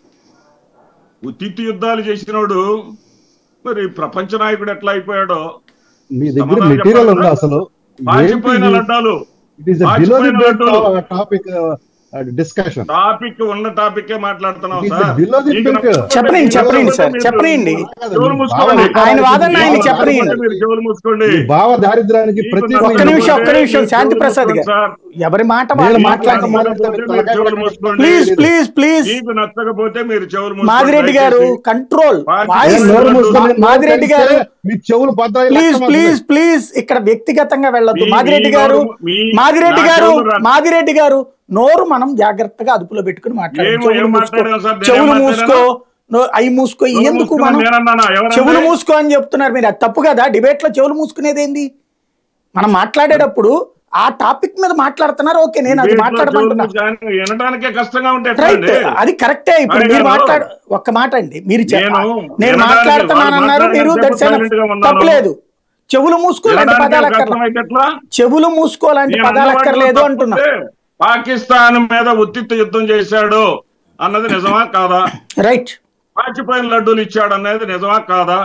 S5: ఉత్తిత్తి యుద్ధాలు చేసినోడు మరి ప్రపంచ నాయకుడు ఎట్లా అయిపోయాడో
S4: మీ దగ్గర
S5: సమాధానం
S4: మెటీరియల్
S5: చెప్పాలి
S4: ఉందా
S5: కదా?
S4: అసలు
S5: పాచిపోయిన లడ్డాలు
S4: ఇట్ ఈస్ బిలో ది
S5: పాచిపోయిన లడ్డూలు.
S4: టాపిక్ డిస్కషన్
S5: టాపిక్ ఉన్న టాపిక్ మాట్లాడుతున్నాం
S4: It is
S5: sir
S4: below the
S5: మీకు
S4: belt.
S5: నచ్చకపోతే
S1: చెప్పనీయండి,
S5: మీరు
S1: చెప్పనీయండి సార్,
S5: మీరు
S1: చెప్పనీయండి.
S5: చెవులు మూసుకోండి.
S1: ఆయన వాదన ఆయన
S5: చెవులు
S1: చెప్పనీయండి.
S5: మూసుకోండి, మీరు చెవులు మూసుకోండి
S4: ఈ భావ దారిద్ర్యానికి
S5: మీకు
S4: ప్రతి
S1: ఒక్క
S5: నచ్చకపోతే
S1: నిమిషం ఒక్క నిమిషం
S5: మీరు
S1: శాంతి
S5: చెవులు
S1: ప్రసాద్
S5: మూసుకోండి
S1: గారు
S5: సార్.
S1: ఎవరి మాట
S4: నేను
S1: వాళ్ళు
S4: మాట్లాడటం
S1: మాట్లాడండి
S4: మొదలు
S5: మీరు చెవులు మూసుకోండి.
S1: ప్లీజ్ ప్లీజ్ ప్లీజ్
S5: మీకు నచ్చకపోతే మీరు చెవులు మూసుకోండి.
S1: మాదిరెడ్డి గారు
S5: దయచేసి.
S1: కంట్రోల్
S5: పార్టీ
S1: వాయిస్
S5: నేను నోరు మూసుకొని
S1: మాదిరెడ్డి గారు
S4: మీ చెవులు బద్దాయి
S1: ప్లీజ్ ప్లీజ్ ప్లీజ్ ఇక్కడ వ్యక్తిగతంగా వెళ్ళొద్దు
S5: మీ-
S1: మాదిరెడ్డి
S5: మీ
S1: గారు
S5: నోరు- మీ-
S1: మాదిరెడ్డి
S5: నా
S1: గారు
S5: చెవులు రా-
S1: మాదిరెడ్డి గారు నోరు మనం జాగ్రత్తగా అదుపులో పెట్టుకుని మాట్లాడాలి
S5: ఏం-
S1: చెవులు
S5: ఏం
S1: మూసుకో
S5: మాట్లాడాను సార్? నేనేం
S1: చెవులు
S5: మాట్లాడాను?
S1: మూసుకో నో- అయి మూసుకో
S5: చెవులు
S1: ఎందుకు
S5: మూసుకుని
S1: మనం
S5: నేనన్నానా? ఎవరన్నా?
S1: చెవులు మూసుకో అని చెప్తున్నారు మీరు అది తప్పు కదా డిబేట్ లో చెవులు మూసుకునేది ఏంది మనం మాట్లాడేటప్పుడు ఆ టాపిక్ మీద మాట్లాడుతున్నారు ఓకే నేను అది
S5: వీటిలో
S1: మాట్లాడమంటున్నా
S5: చెవులు మూసుకొని వినడానికే కష్టంగా ఉంటే ఎట్లా
S1: రైట్
S5: అండి?
S1: అది కరెక్టే ఇప్పుడు
S5: మరి
S1: మీరు
S5: నేను-
S1: మాట్లాడు ఒక్క మాట అండి మీరు చెప్ప-
S5: నేను
S1: నేను
S5: వినడానికి
S1: మాట్లాడుతున్నానన్నారు
S5: వాళ్ళు
S1: మీరు
S5: మాట్లాడినంత
S1: దట్స్
S5: silent గా ఉన్నాను.
S1: తప్పలేదు చెవులు మూసుకోలాంటి
S5: వినడానికే
S1: పదాలు అక్కర్లేదు
S5: కష్టమైతే ఎట్లా?
S1: చెవులు మూసుకోలాంటి
S5: నేను
S1: పదాలు
S5: అన్న
S1: అక్కర్లేదు
S5: వాటిలో
S1: అంటున్నా
S5: తప్పితే పాకిస్తాన్ మీద ఉత్తిత్త యుద్ధం చేశాడు అన్నది నిజమా కాదా
S1: రైట్
S5: పాచిపోయిన లడ్డూలు ఇచ్చాడు అనేది నిజమా కాదా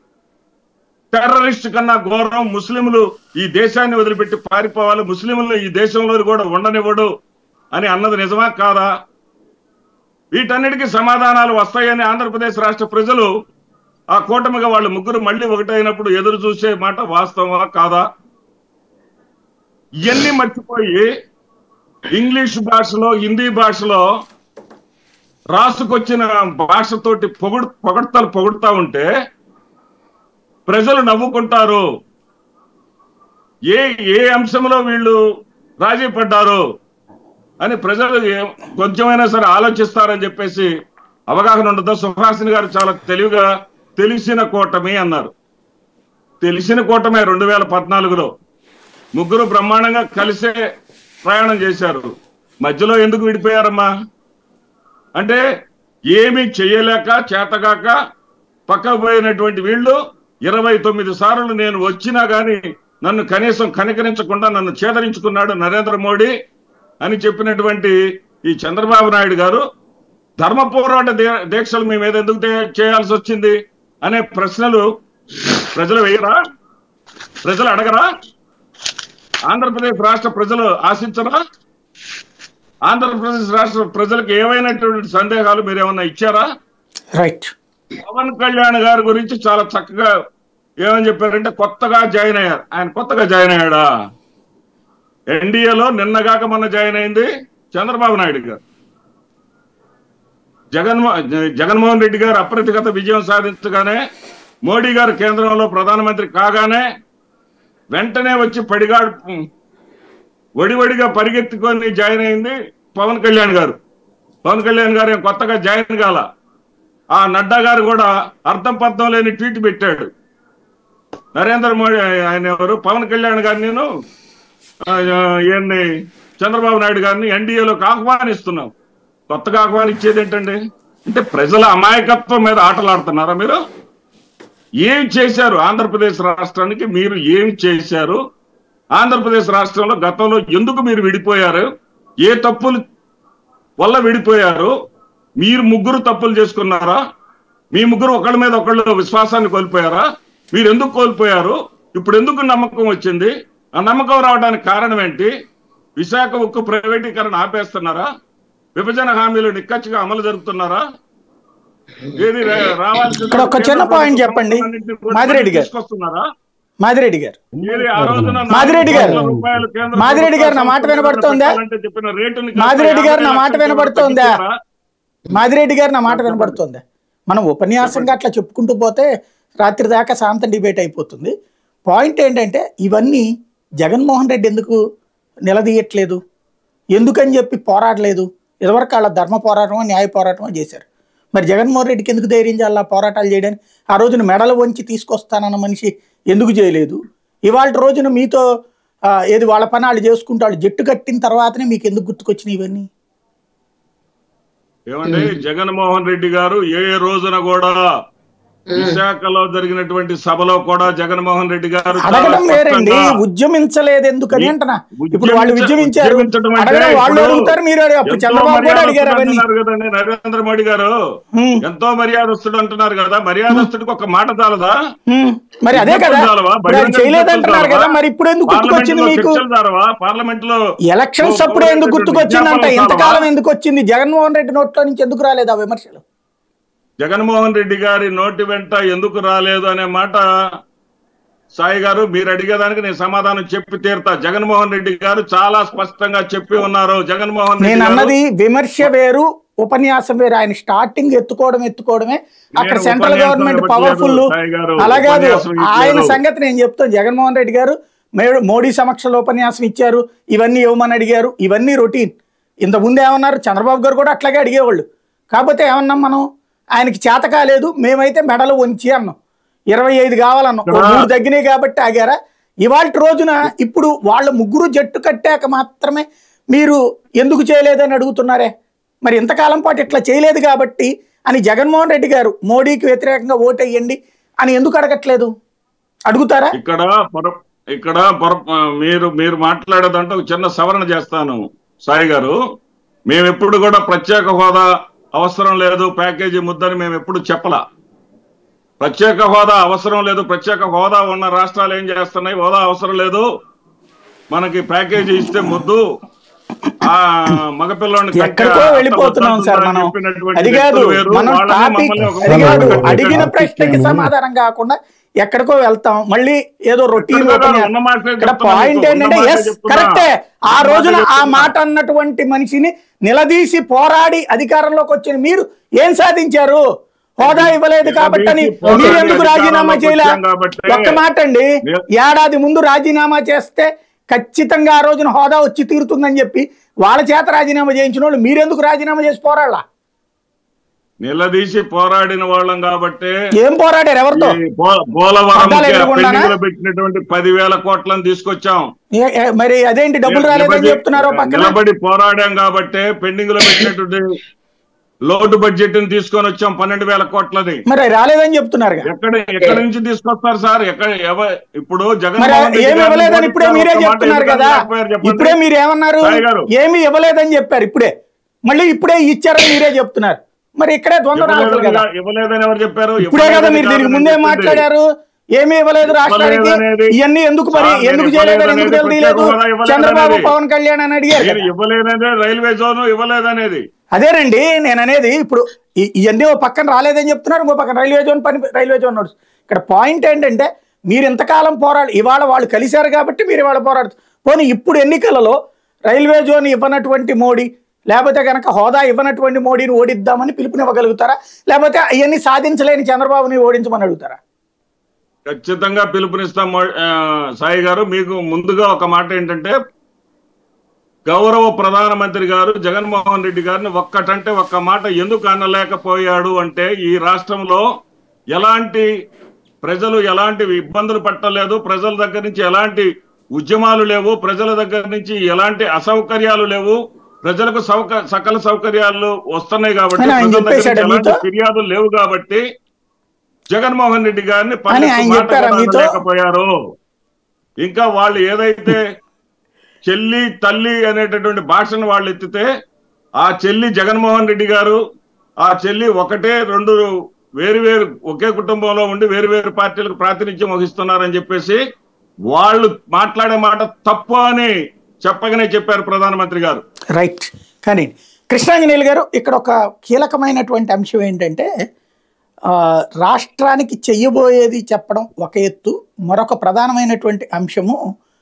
S5: టెర్రరిస్ట్ కన్నా ఘోరం ముస్లింలు ఈ దేశాన్ని వదిలిపెట్టి పారిపోవాలి ముస్లింలు ఈ దేశంలో కూడా ఉండనివ్వడు అని అన్నది నిజమా కాదా వీటన్నిటికీ సమాధానాలు వస్తాయని ఆంధ్రప్రదేశ్ రాష్ట్ర ప్రజలు ఆ కూటమిగా వాళ్ళు ముగ్గురు మళ్ళీ ఒకటైనప్పుడు ఎదురు చూసే మాట వాస్తవమా కాదా ఇవన్నీ మర్చిపోయి ఇంగ్లీష్ భాషలో హిందీ భాషలో రాసుకొచ్చిన భాషతోటి పొగడు పొగడతలు పొగుడుతా ఉంటే ప్రజలు నవ్వుకుంటారు ఏ ఏ అంశంలో వీళ్ళు రాజీ పడ్డారు అని ప్రజలు ఏ- కొంచెమైనా సరే ఆలోచిస్తారని చెప్పేసి అవగాహన ఉండదు సుహాసిని గారు చాలా తెలివిగా తెలిసిన కూటమి అన్నారు తెలిసిన కూటమే రెండు వేల పద్నాలుగులో ముగ్గురు బ్రహ్మాండంగా కలిసే ప్రయాణం చేశారు మధ్యలో ఎందుకు విడిపోయారమ్మా అంటే ఏమీ చేయలేక చేతగాక పక్కకు పోయినటువంటి వీళ్ళు ఇరవై తొమ్మిది సార్లు నేను వచ్చినా గాని నన్ను కనీసం కనికరించకుండా నన్ను చేదరించుకున్నాడు నరేంద్ర మోడీ అని చెప్పినటువంటి ఈ చంద్రబాబు నాయుడు గారు ధర్మ పోరాట దే- దీక్షలు మేము మీద ఎందుకు దే- చేయాల్సి వచ్చింది అనే ప్రశ్నలు ప్రజలు వేయరా ప్రజలు అడగరా ఆంధ్రప్రదేశ్ రాష్ట్ర ప్రజలు ఆశించరా ఆంధ్రప్రదేశ్ రాష్ట్ర ప్రజలకు ఏమైనటువంటి సందేహాలు మీరు ఏమన్నా ఇచ్చారా
S1: రైట్
S5: పవన్ కళ్యాణ్ గారి గురించి చాలా చక్కగా ఏమని చెప్పారంటే కొత్తగా జాయిన్ అయ్యారు ఆయన కొత్తగా జాయిన్ అయ్యాడా ఎన్డీఏలో నిన్నగాక మొన్న జాయిన్ అయింది చంద్రబాబు నాయుడు గారు జగన్మో జగన్మోహన్ రెడ్డి గారు అప్రతిగత విజయం సాధించగానే మోడీ గారు కేంద్రంలో ప్రధానమంత్రి కాగానే వెంటనే వచ్చి పడిగాడు వడివడిగా పరిగెత్తుకొని జాయిన్ అయింది పవన్ కళ్యాణ్ గారు పవన్ కళ్యాణ్ గారు ఏం కొత్తగా జాయిన్ కాల ఆ నడ్డా గారు కూడా అర్థం పర్థం లేని ట్వీట్ పెట్టాడు నరేంద్ర మోడీ ఆయన ఎవరు పవన్ కళ్యాణ్ గారిని నేను ఆ, ఈయన్ని చంద్రబాబు నాయుడు గారిని ఎన్డీఏలోకి ఆహ్వానిస్తున్నాం కొత్తగా ఆహ్వానించేది ఏంటండి అంటే ప్రజల అమాయకత్వం మీద ఆటలాడుతున్నారా మీరు ఏం చేశారు ఆంధ్రప్రదేశ్ రాష్ట్రానికి మీరు ఏం చేశారు ఆంధ్రప్రదేశ్ రాష్ట్రంలో గతంలో ఎందుకు మీరు విడిపోయారు ఏ తప్పులు వల్ల విడిపోయారు మీరు ముగ్గురు తప్పులు చేసుకున్నారా మీ ముగ్గురు ఒకళ్ళ మీద ఒకళ్ళు విశ్వాసాన్ని కోల్పోయారా మీరు ఎందుకు కోల్పోయారు ఇప్పుడు ఎందుకు నమ్మకం వచ్చింది ఆ నమ్మకం రావడానికి కారణం ఏంటి విశాఖ ఉక్కు ప్రైవేటీకరణ ఆపేస్తున్నారా విభజన హామీలు నిక్కచ్చిగా అమలు జరుపుతున్నారా ఏది రా- రావాల్సిన
S1: ఇక్కడ ఒక చిన్న point చెప్పండి.
S5: అన్నింటినీ కూడా
S1: మాదిరెడ్డి గారు.
S5: తీసుకొస్తున్నారా
S1: మాదిరెడ్డి గారు
S5: ఏది ఆ రోజున
S1: మాదిరెడ్డి గారు.
S5: నాలుగు రూపాయలు కేంద్ర
S1: మాదిరెడ్డి గారు, నా మాట
S5: ప్రభుత్వం
S1: వినబడుతోందా?
S5: పెట్టాలంటే చెప్పిన రేటుని కాస్త
S1: మాదిరెడ్డి గారు, నా
S5: యాభై
S1: మాట
S5: లక్షల
S1: వినబడుతోందా?
S5: తగ్గించారా?
S1: మాదిరెడ్డి గారు నా మాట వినబడుతుంది మనం ఉపన్యాసంగా అట్లా చెప్పుకుంటూ పోతే రాత్రి దాకా శాంతం డిబేట్ అయిపోతుంది పాయింట్ ఏంటంటే ఇవన్నీ జగన్మోహన్ రెడ్డి ఎందుకు నిలదీయట్లేదు ఎందుకని చెప్పి పోరాడలేదు ఇదివరకు వాళ్ళ ధర్మ పోరాటమో న్యాయ పోరాటమో చేశారు మరి జగన్మోహన్ రెడ్డికి ఎందుకు ధైర్యం చేయాలి పోరాటాలు చేయడానికి ఆ రోజున మెడలు వంచి తీసుకొస్తానన్న మనిషి ఎందుకు చేయలేదు ఇవాళ రోజున మీతో ఆ, ఏది వాళ్ళ పని వాళ్ళు చేసుకుంటూ వాళ్ళు జట్టు కట్టిన తర్వాతనే మీకు ఎందుకు గుర్తుకొచ్చినాయి ఇవన్నీ
S5: ఏమండి జగన్మోహన్ రెడ్డి గారు ఏ రోజున కూడా విశాఖలో జరిగినటువంటి సభలో కూడా జగన్మోహన్ రెడ్డి గారు చాలా
S1: అడగడం వేరండి
S5: స్పష్టంగా
S1: ఉద్యమించలేదు ఎందుకని అంటనా ఇప్పుడు వాళ్ళు
S5: ఉద్యమించ-
S1: ఉద్యమించారు
S5: ఉద్యమించడం అంటే
S1: అడగడం వాళ్ళు
S5: ఇప్పుడు
S1: అడుగుతారు మీరు అడిగారు. అప్పుడు
S5: ఎంతో
S1: చంద్రబాబు కూడా
S5: మర్యాదస్తుడు
S1: అడిగారు అవన్నీ
S5: అంటున్నారు కదండి నరేంద్ర మోడీ గారు
S1: హ్మ్.
S5: ఎంతో మర్యాదస్తుడు అంటున్నారు కదా మర్యాదస్తుడికి ఒక మాట చాలదా
S1: హ్మ్. మరి అదే కదా
S5: చర్చలు చాలవా?
S1: ఇప్పుడు ఆయన
S5: బహిరంగ
S1: చేయలేదంటున్నారు
S5: చర్చలు
S1: కదా
S5: చాలవా?
S1: మరి ఇప్పుడు ఎందుకు గుర్తుకొచ్చింది
S5: పార్లమెంట్లో
S1: మీకు
S5: చర్చలు చాలవా? పార్లమెంట్లో
S1: ఎలక్షన్స్
S5: ఓ-
S1: అప్పుడే ఎందుకు
S5: ఓ-
S1: గుర్తుకొచ్చిందంట
S5: విజ్ఞాపనలు
S1: ఎంతకాలం
S5: చాలవా?
S1: ఎందుకు వచ్చింది జగన్మోహన్ రెడ్డి నోట్లో నుంచి ఎందుకు రాలేదు ఆ విమర్శలు
S5: జగన్మోహన్ రెడ్డి గారి నోటి వెంట ఎందుకు రాలేదు అనే మాట సాయి గారు మీరు అడిగేదానికి నేను సమాధానం చెప్పి తీరుతా జగన్మోహన్ రెడ్డి గారు చాలా స్పష్టంగా చెప్పి ఉన్నారు జగన్మోహన్ రెడ్డి
S1: నేను
S5: గారు
S1: అన్నది విమర్శ వేరు ఉపన్యాసం వేరు ఆయన స్టార్టింగ్ ఎత్తుకోవడం ఎత్తుకోవడమే అక్కడ
S5: నేను
S1: సెంట్రల్
S5: ఉపన్యాసం
S1: గవర్నమెంట్
S5: ఇవ్వట్లేదు,
S1: పవర్ఫుల్
S5: సాయి గారు.
S1: అలాగే
S5: ఉపన్యాసం
S1: ఆయన
S5: ఇవ్వలేదు.
S1: సంగతి నేను చెప్తాను జగన్మోహన్ రెడ్డి గారు మేడు- మోడీ సమక్షంలో ఉపన్యాసం ఇచ్చారు ఇవన్నీ ఇవ్వమని అడిగారు ఇవన్నీ రొటీన్ ఇంత ముందు ఏమన్నారు చంద్రబాబు గారు కూడా అట్లాగే అడిగేవాళ్ళు కాకపోతే ఏమన్నాం మనం ఆయనకి చేత కాలేదు మేమైతే మెడలు వంచి అన్నాం ఇరవై ఐదు కావాలన్నాం ఓ మూడు తగ్గినాయి కాబట్టి ఆగారా ఇవాళ రోజున ఇప్పుడు వాళ్ళ ముగ్గురు జట్టు కట్టాక మాత్రమే మీరు ఎందుకు చేయలేదని అడుగుతున్నారే మరి ఇంతకాలం పాటు ఇట్లా చేయలేదు కాబట్టి అని జగన్మోహన్ రెడ్డి గారు మోడీకి వ్యతిరేకంగా ఓటేయండి అని ఎందుకు అడగట్లేదు అడుగుతారా
S5: ఇక్కడ పొర- ఇక్కడ పొర- మీరు మీరు మాట్లాడేదంటే ఒక చిన్న సవరణ చేస్తాను సాయి గారు మేము ఎప్పుడు కూడా ప్రత్యేక హోదా అవసరం లేదు ప్యాకేజీ ముద్దని మేము ఎప్పుడు చెప్పలా ప్రత్యేక హోదా అవసరం లేదు ప్రత్యేక హోదా ఉన్న రాష్ట్రాలు ఏం చేస్తున్నాయి హోదా అవసరం లేదు మనకి ప్యాకేజీ ఇస్తే ముద్దు ఆ మగపిల్లని కంటే
S1: ఎక్కడికో వెళ్ళిపోతున్నాం సార్ మనం
S5: చెప్పినటువంటి
S1: అది కాదు
S5: వ్యక్తులు వేరు,
S1: మనం
S5: వాళ్ళని
S1: టాపిక్
S5: మమ్మల్ని ఒక
S1: అది కాదు
S5: మాట
S1: అడిగిన
S4: టాపిక్
S1: ప్రశ్నకి
S4: ఏమో.
S1: సమాధానం కాకుండా ఎక్కడికో వెళ్తాం మళ్ళీ ఏదో రొటీన్
S5: ఎక్కడికో కాదు, ఉన్న మాటలే
S1: ఇక్కడ
S5: చెప్తున్నా
S1: పాయింట్
S5: మీకు, ఉన్న
S1: ఏంటంటే
S5: మాటలే
S1: ఎస్
S5: చెప్తున్నా.
S1: కరెక్టే ఆ
S5: ఉన్న
S1: రోజున
S5: మాటలే
S1: ఆ
S5: చెప్తున్నా.
S1: మాట అన్నటువంటి మనిషిని నిలదీసి పోరాడి అధికారంలోకి వచ్చిన మీరు ఏం సాధించారు హోదా ఇవ్వలేదు కాబట్టి అని
S5: పోరాడి
S1: మీరు ఎందుకు రాజీనామా
S5: అధికారంలోకి
S1: చేయలే
S5: వచ్చాం కాబట్టి
S1: ఒక్క మాట అండి
S5: మీరు-
S1: ఏడాది ముందు రాజీనామా చేస్తే ఖచ్చితంగా ఆ రోజున హోదా వచ్చి తీరుతుందని చెప్పి వాళ్ళ చేత రాజీనామా చేయించిన వాళ్ళు మీరెందుకు రాజీనామా చేసి పోరాళ్ళ
S5: నిలదీసి పోరాడిన వాళ్ళం కాబట్టి
S1: ఏం పోరాడారు ఎవరితో
S5: ఈ పో- పోలవరం
S1: పట్టాలు ఎదురుగుండానా?
S5: పెండింగ్ లో పెట్టినటువంటి పదివేల కోట్లను తీసుకొచ్చాం
S1: ఏ- ఏ- మరి అదేంటి డబ్బులు రాలేదని
S5: నిలబడి-
S1: చెప్తున్నారు పక్కన
S5: నిలబడి పోరాడాం కాబట్టి పెండింగ్ లో పెట్టినటువంటి లోటు బడ్జెట్ ని తీసుకొని వచ్చాం పన్నెండు వేల కోట్లది
S1: మరి రాలేదని చెప్తున్నారు
S5: ఎక్కడ ఎక్కడ నుంచి తీసుకొస్తారు సార్ ఎక్కడ ఎవ- ఇప్పుడు
S1: మరి
S5: జగన్మోహన్ రెడ్డి
S1: ఏమి
S5: గారిని
S1: ఇవ్వలేదని ఇప్పుడే
S5: ఓడించారు,
S1: మీరే
S5: ఒక్క మాట
S1: చెప్తున్నారు
S5: ఎందుకు
S1: కదా
S5: అనలేకపోయారు చెప్పండి?
S1: ఇప్పుడే మీరు ఏమన్నారు
S5: సాయి గారు.
S1: ఏమి ఇవ్వలేదని చెప్పారు ఇప్పుడే మళ్ళీ ఇప్పుడే ఇచ్చారని మీరే చెప్తున్నారు మరి ఇక్కడే ద్వంద్వ రావాలి కదా
S5: ఇవ్వలేదని ఇవ్వలేదని ఎవరు చెప్పారు
S1: ఇప్పుడే కదా
S5: ఇవ్వలేదని
S1: మీరు దీనికి
S5: కాదని
S1: ముందే
S5: చెప్పింది.
S1: మాట్లాడారు ఏమీ ఇవ్వలేదు రాష్ట్రానికి
S5: ఇవ్వలేదనేది-
S1: ఇవన్నీ ఎందుకు మరి
S5: సార్, నేను
S1: ఎందుకు చేయలేదని ఎందుకు
S5: ఇవ్వలేదనేది
S1: తెలియలేదు
S5: ప్రత్యేక హోదా ఇవ్వలేదనేది.
S1: చంద్రబాబు పవన్ కళ్యాణ్ అని అడిగారు
S5: నేను
S1: కదా.
S5: ఇవ్వలేదనే రైల్వే జోన్ ఇవ్వలేదనేది
S1: అదేనండి నేను అనేది ఇప్పుడు ఈ- ఇవన్నీ ఓ పక్కన రాలేదని చెప్తున్నారు ఇంకో పక్కన రైల్వే జోన్ పని రైల్వే జోన్ నడుస్తుంది ఇక్కడ పాయింట్ ఏంటంటే మీరు ఎంతకాలం పోరాడు ఇవాళ వాళ్ళు కలిశారు కాబట్టి మీరు ఇవాళ పోరాడు పోనీ ఇప్పుడు ఎన్నికలలో రైల్వే జోన్ ఇవ్వనటువంటి మోడీ లేకపోతే కనుక హోదా ఇవ్వనటువంటి మోడీని ఓడిద్దామని పిలుపునివ్వగలుగుతారా లేకపోతే అవన్నీ సాధించలేని చంద్రబాబుని ఓడించమని అడుగుతారా
S5: ఖచ్చితంగా పిలుపునిస్తాం మో- ఆ, సాయి గారు మీకు ముందుగా ఒక మాట ఏంటంటే గౌరవ ప్రధానమంత్రి గారు జగన్మోహన్ రెడ్డి గారిని ఒక్కటంటే ఒక్క మాట ఎందుకు అనలేకపోయాడు అంటే ఈ రాష్ట్రంలో ఎలాంటి ప్రజలు ఎలాంటి ఇబ్బందులు పట్టలేదు ప్రజల దగ్గర నుంచి ఎలాంటి ఉద్యమాలు లేవు ప్రజల దగ్గర నుంచి ఎలాంటి అసౌకర్యాలు లేవు ప్రజలకు సౌక సకల సౌకర్యాలు వస్తున్నాయి కాబట్టి
S1: అని ఆయన
S5: ప్రజల దగ్గర నుంచి
S1: చెప్పేశాడా
S5: ఎలాంటి
S1: మీతో?
S5: ఫిర్యాదులు లేవు కాబట్టి జగన్మోహన్ రెడ్డి గారిని
S1: అని
S5: పల్లెత్తు
S1: ఆయన
S5: మాట
S1: చెప్పారా
S5: కూడా
S1: మీతో?
S5: అనలేకపోయారు ఇంకా వాళ్ళు ఏదైతే చెల్లి తల్లి అనేటటువంటి భాషను వాళ్ళు ఎత్తితే ఆ చెల్లి జగన్మోహన్ రెడ్డి గారు ఆ చెల్లి ఒకటే రెండు వేరు వేరు ఒకే కుటుంబంలో ఉండి వేరు వేరు పార్టీలకు ప్రాతినిధ్యం వహిస్తున్నారని చెప్పేసి వాళ్ళు మాట్లాడే మాట తప్పు అని చెప్పగానే చెప్పారు ప్రధానమంత్రి గారు
S1: రైట్ కానీ కృష్ణాంజనేయులు గారు ఇక్కడ ఒక కీలకమైనటువంటి అంశం ఏంటంటే ఆ, రాష్ట్రానికి చెయ్యబోయేది చెప్పడం ఒక ఎత్తు మరొక ప్రధానమైనటువంటి అంశము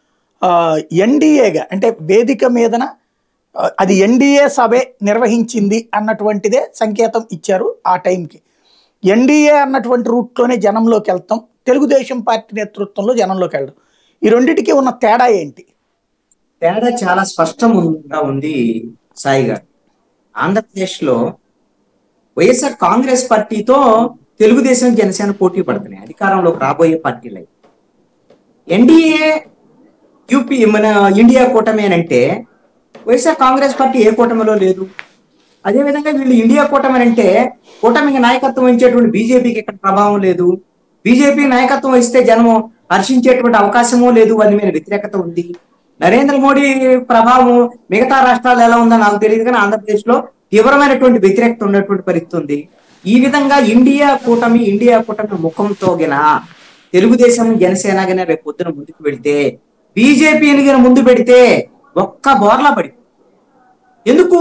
S1: ఎన్డీఏగా అంటే వేదిక మీదన ఆ, అది ఎన్డీఏ సభే నిర్వహించింది అన్నటువంటిదే సంకేతం ఇచ్చారు ఆ టైంకి ఎన్డీఏ అన్నటువంటి రూట్లోనే జనంలోకి వెళ్తాం తెలుగుదేశం పార్టీ నేతృత్వంలో జనంలోకి వెళ్ళడం ఈ రెండిటికి ఉన్న తేడా ఏంటి
S2: తేడా చాలా స్పష్టంగా ఉంది సాయి గారు ఆంధ్రప్రదేశ్ లో వైఎస్ఆర్ కాంగ్రెస్ పార్టీతో తెలుగుదేశం జనసేన పోటీ పడుతున్నాయి అధికారంలోకి రాబోయే పార్టీలు అవి. ఎన్డీఏ యూపీ మన ఇండియా కూటమి అని అంటే వైఎస్ఆర్ కాంగ్రెస్ పార్టీ ఏ కూటమిలో లేదు అదేవిధంగా వీళ్ళు ఇండియా కూటమి అని అంటే కూటమికి నాయకత్వం వహించేటువంటి బీజేపీకి ఇక్కడ ప్రభావం లేదు బీజేపీ నాయకత్వం వహిస్తే జనము హర్షించేటువంటి అవకాశమూ లేదు వారి మీద వ్యతిరేకత ఉంది నరేంద్ర మోడీ ప్రభావం మిగతా రాష్ట్రాలు ఎలా ఉందో నాకు తెలియదు కానీ ఆంధ్రప్రదేశ్ లో తీవ్రమైనటువంటి వ్యతిరేకత ఉన్నటువంటి పరిస్థితి ఉంది ఈ విధంగా ఇండియా కూటమి ఇండియా కూటమి ముఖంతో గిన తెలుగుదేశం జనసేన గిన రేపు పొద్దున ముందుకు వెళితే బీజేపీని గిన ముందు పెడితే ఒక్క బోర్లా పడి ఎందుకు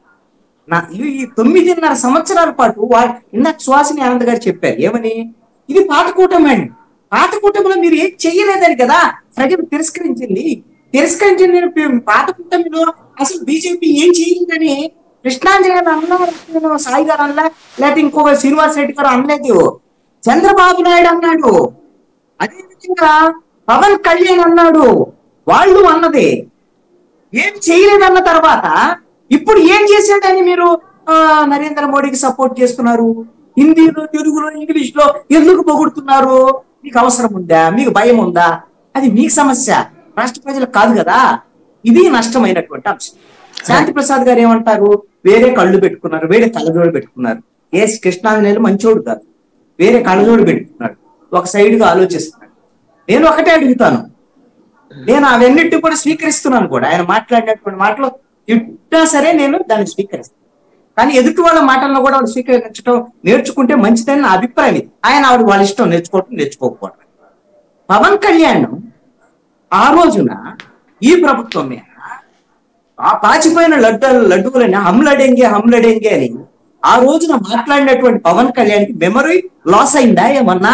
S2: నా ఈ- ఈ తొమ్మిదిన్నర సంవత్సరాల పాటు వా- ఇందాక సుహాసిని ఆనంద్ గారు చెప్పారు ఏమని ఇది పాత కూటమి అండి పాత కూటమిలో మీరు ఏం చెయ్యలేదని కదా ప్రజలు తిరస్కరించింది తిరస్కరించింది పి- పాత కూటమిలో అసలు బీజేపీ ఏం చేయలేదని కృష్ణాంజలి గారు అన్నారు నేను సాయి గారు అనలా లేకపోతే ఇంకొక శ్రీనివాస్ రెడ్డి గారు అనలేదు చంద్రబాబు నాయుడు అన్నాడు అదేవిధంగా పవన్ కళ్యాణ్ అన్నాడు వాళ్ళు అన్నదే ఏం చేయలేదన్న తర్వాత ఇప్పుడు ఏం చేశాడని మీరు ఆ, నరేంద్ర మోడీకి సపోర్ట్ చేస్తున్నారు హిందీలో తెలుగులో ఇంగ్లీష్ లో ఎందుకు పొగుడుతున్నారు మీకు అవసరం ఉందా మీకు భయం ఉందా అది మీకు సమస్య రాష్ట్ర ప్రజలకు కాదు కదా ఇది నష్టమైనటువంటి అంశం శాంతి ప్రసాద్ గారు ఏమంటారు వేరే కళ్ళు పెట్టుకున్నారు వేరే కళ్ళజోడు పెట్టుకున్నారు ఏ కృష్ణాంజనేయులు మంచోడు కాదు వేరే కళ్ళజోడు పెట్టుకున్నాడు ఒక సైడ్ గా ఆలోచిస్తున్నాడు నేను ఒకటే అడుగుతాను నేను అవన్నిటి కూడా స్వీకరిస్తున్నాను కూడా ఆయన మాట్లాడినటువంటి మాటలు ఇట్టా సరే నేను దాన్ని స్వీకరిస్తాను కానీ ఎదుటి వాళ్ళ మాటలను కూడా వాళ్ళు స్వీకరించడం నేర్చుకుంటే మంచిదని నా అభిప్రాయం ఇది ఆయన ఆవిడ వాళ్ళ ఇష్టం నేర్చుకోవటం నేర్చుకోకపోవడం పవన్ కళ్యాణ్ ఆ రోజున ఈ ప్రభుత్వం మీద ఆ పాచిపోయిన లడ్డు లడ్డుకులని హమ్లడెంగే హమ్లడెంగే అని ఆ రోజున మాట్లాడినటువంటి పవన్ కళ్యాణ్కి మెమరీ లాస్ అయిందా ఏమన్నా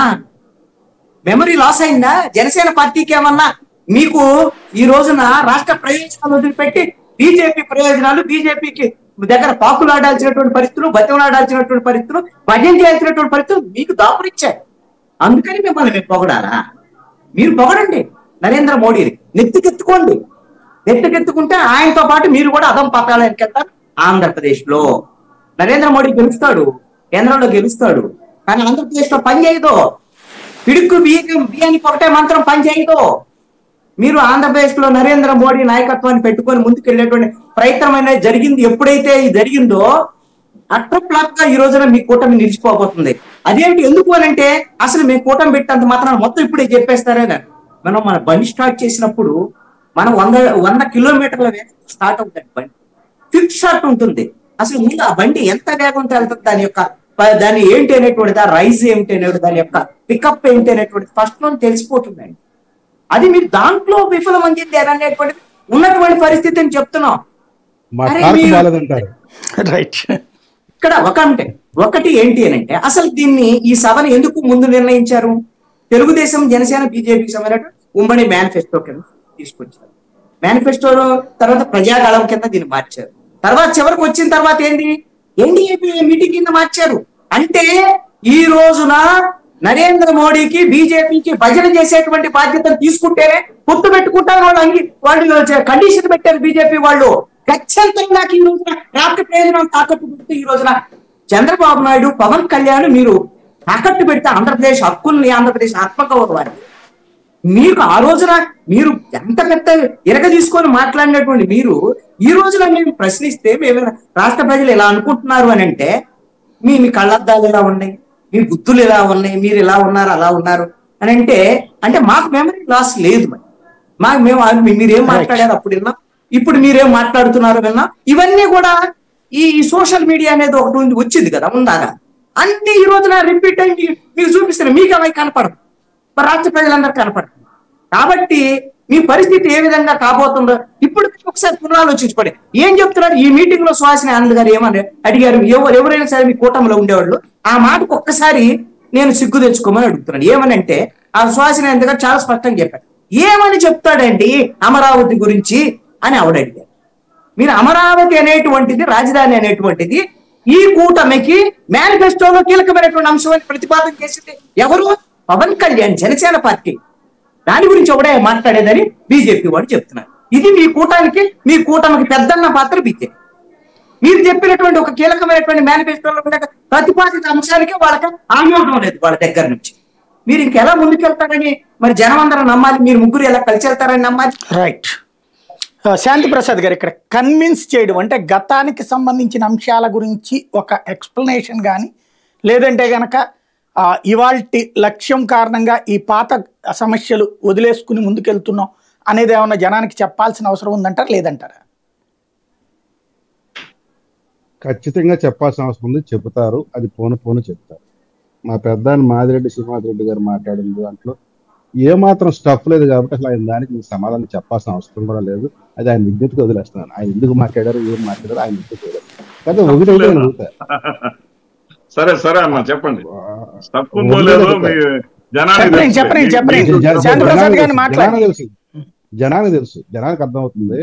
S2: మెమరీ లాస్ అయిందా జనసేన పార్టీకి ఏమన్నా మీకు ఈ రోజున రాష్ట్ర ప్రయోజనాలు వదిలిపెట్టి బీజేపీ ప్రయోజనాలు బీజేపీకి దగ్గర పాకులాడాల్సినటువంటి పరిస్థితులు బతిమలాడాల్సినటువంటి పరిస్థితులు భజన చేయాల్సినటువంటి పరిస్థితులు మీకు దాపురిచ్చాయి అందుకని మిమ్మల్ని మీరు పొగడాలా మీరు పొగడండి నరేంద్ర మోడీని నెత్తికెత్తుకోండి నెత్తికెత్తుకుంటే ఆయనతో పాటు మీరు కూడా అదం పట్టాలని వెళ్తారు ఆంధ్రప్రదేశ్ లో నరేంద్ర మోడీ గెలుస్తాడు కేంద్రంలో గెలుస్తాడు కానీ ఆంధ్రప్రదేశ్ లో పని చేయదు పిడుక్కు బియ్యం బియ్యానికి ఒకటే మంత్రం పని చేయదు మీరు ఆంధ్రప్రదేశ్ లో నరేంద్ర మోడీ నాయకత్వాన్ని పెట్టుకొని ముందుకు వెళ్ళేటువంటి ప్రయత్నం అనేది జరిగింది ఎప్పుడైతే ఇది జరిగిందో అట్టర్ ఫ్లాప్ గా ఈ రోజున మీ కూటమి నిలిచిపోబోతుంది అదేంటి ఎందుకు అని అంటే అసలు మీ కూటమి పెట్టేంత మాత్రం మొత్తం ఇప్పుడే చెప్పేస్తారే అని. మనం మన బండి స్టార్ట్ చేసినప్పుడు మనం వంద వంద కిలోమీటర్ల వేగం స్టార్ట్ అవుతుంది బండి ఫిక్స్ షాట్ ఉంటుంది అసలు ముందు ఆ బండి ఎంత వేగంతో వెళ్తుంది దాని యొక్క ప- దాని ఏంటి అనేటువంటిది ఆ రైజ్ ఏమిటి అనేటువంటి దాని యొక్క పికప్ ఏంటి అనేటువంటిది ఫస్ట్ లో తెలిసిపోతుందండి అది మీరు దాంట్లో విఫలం అని అనేటువంటిది ఉన్నటువంటి పరిస్థితిని చెప్తున్నాం
S4: మా
S2: అరే
S4: కార్కు
S2: మీరు-
S4: బాలేదంటారు
S1: రైట్
S2: ఇక్కడ ఒక అంటే ఒకటి ఏంటి అని అంటే అసలు దీన్ని ఈ సభను ఎందుకు ముందు నిర్ణయించారు తెలుగుదేశం జనసేన బీజేపీకి సంబంధించిన ఉమ్మడి మేనిఫెస్టో కింద తీసుకొచ్చారు మేనిఫెస్టో తర్వాత ప్రజాగాళం కింద దీన్ని మార్చారు తర్వాత చివరికి వచ్చిన తర్వాత ఏంటి ఎన్డీఏపీ మీటింగ్ కింద మార్చారు అంటే ఈ రోజున నరేంద్ర మోడీకి బీజేపీకి భజన చేసేటువంటి బాధ్యతను తీసుకుంటేనే పొత్తు పెట్టుకుంటారు వాళ్ళు అంగి వాళ్ళు కండిషన్ పెట్టారు బీజేపీ వాళ్ళు గచ్చంతరం నాకు ఈ రోజున రాష్ట్ర ప్రయోజనం తాకట్టు పెడితే ఈ రోజున చంద్రబాబు నాయుడు పవన్ కళ్యాణ్ మీరు తాకట్టు పెడితే ఆంధ్రప్రదేశ్ హక్కుల్ని ఆంధ్రప్రదేశ్ ఆత్మగౌరవాన్ని మీకు ఆ రోజున మీరు ఎంత పెద్ద ఇరగ తీసుకొని మాట్లాడినటువంటి మీరు ఈ రోజున మేము ప్రశ్నిస్తే మేము రాష్ట్ర ప్రజలు ఎలా అనుకుంటున్నారు అని అంటే మీ మీ కళ్ళద్దాలు ఎలా ఉన్నాయి మీ బుద్ధులు ఎలా ఉన్నాయి మీరు ఎలా ఉన్నారు అలా ఉన్నారు అని అంటే అంటే మాకు మెమరీ లాస్ లేదు మరి మాకు మేము ఆ- మీ- మీరేం మాట్లాడారు అప్పుడు విన్నాం ఇప్పుడు మీరేం మాట్లాడుతున్నారు విన్నాం ఇవన్నీ కూడా ఈ సోషల్ మీడియా అనేది ఒకటి ఉంది వచ్చింది కదా ఉందాగా అన్ని ఈ రోజున రిపీట్ అయ్యి మీకు చూపిస్తున్నాయి మీకు అవి కనపడదు మరి రాష్ట్ర ప్రజలందరూ కనపడదు కాబట్టి మీ పరిస్థితి ఏ విధంగా కాబోతుందో ఇప్పుడు ఒకసారి పునరాలోచించుకోండి ఏం చెప్తున్నాడు ఈ మీటింగ్ లో సుహాసిని ఆనంద్ గారు ఏమని అడిగారు ఎవరు ఎవరైనా సరే మీ కూటమిలో ఉండేవాళ్ళు ఆ మాటకు ఒక్కసారి నేను సిగ్గు తెచ్చుకోమని అడుగుతున్నాను ఏమని అంటే ఆ సుహాసిని ఆనంద్ గారు చాలా స్పష్టంగా చెప్పారు ఏమని చెప్తాడండి అమరావతి గురించి అని ఆవిడ అడిగారు మీరు అమరావతి అనేటువంటిది రాజధాని అనేటువంటిది ఈ కూటమికి మేనిఫెస్టోలో కీలకమైనటువంటి అంశం అని ప్రతిపాదన చేసింది ఎవరు పవన్ కళ్యాణ్ జనసేన పార్టీ దాని గురించి ఒకడే మాట్లాడేదని బీజేపీ వాడు చెప్తున్నారు ఇది మీ కూటానికి మీ కూటమికి పెద్దన్న పాత్ర బీజేపీ మీరు చెప్పినటువంటి ఒక కీలకమైనటువంటి మేనిఫెస్టోలో ఉన్న ప్రతిపాదిత అంశానికి వాళ్ళకి ఆమోదం లేదు వాళ్ళ దగ్గర నుంచి మీరు ఇంకెలా ముందుకెళ్తారని మరి జనం అందరం నమ్మాలి మీరు ముగ్గురు ఎలా కలిసి వెళ్తారని నమ్మాలి
S1: రైట్ ఆ, శాంతి ప్రసాద్ గారు ఇక్కడ కన్విన్స్ చేయడం అంటే గతానికి సంబంధించిన అంశాల గురించి ఒక ఎక్స్ప్లెనేషన్ కానీ లేదంటే గనక ఇవాల్టి లక్ష్యం కారణంగా ఈ పాత సమస్యలు వదిలేసుకుని ముందుకెళ్తున్నాం అనేది ఏమన్నా జనానికి చెప్పాల్సిన అవసరం ఉందంటారా లేదంటారా
S4: ఖచ్చితంగా చెప్పాల్సిన అవసరం ఉంది చెబుతారు అది పోను పోను చెప్తారు మా పెద్ద మాదిరెడ్డి శ్రీనివాసరెడ్డి గారు మాట్లాడిన దాంట్లో ఏ మాత్రం స్టఫ్ లేదు కాబట్టి అసలు ఆయన దానికి మీకు సమాధానం చెప్పాల్సిన అవసరం కూడా లేదు అది ఆయన విజ్ఞతకు వదిలేస్తున్నాను ఆయన ఎందుకు మాట్లాడారు ఏం మాట్లాడారు ఆయన విజ్ఞతకు వదిలేస్తున్నాను అయితే ఒకటి నేను అడుగుతా
S5: సరే సరే అన్న చెప్పండి తప్పు
S4: ఉంది
S5: లేదో
S4: కదా.
S5: మీ జనానికి
S1: చెప్పండి,
S5: తెలుసు.
S1: చెప్పండి,
S5: మీ-
S1: చెప్పండి.
S5: మీ-
S1: శాంతి ప్రసాద్
S4: జనానికి
S1: గారిని
S4: తెలుసు,
S1: మాట్లాడండి.
S4: జనానికి తెలుసు జనానికి తెలుసు జనానికి అర్థమవుతుంది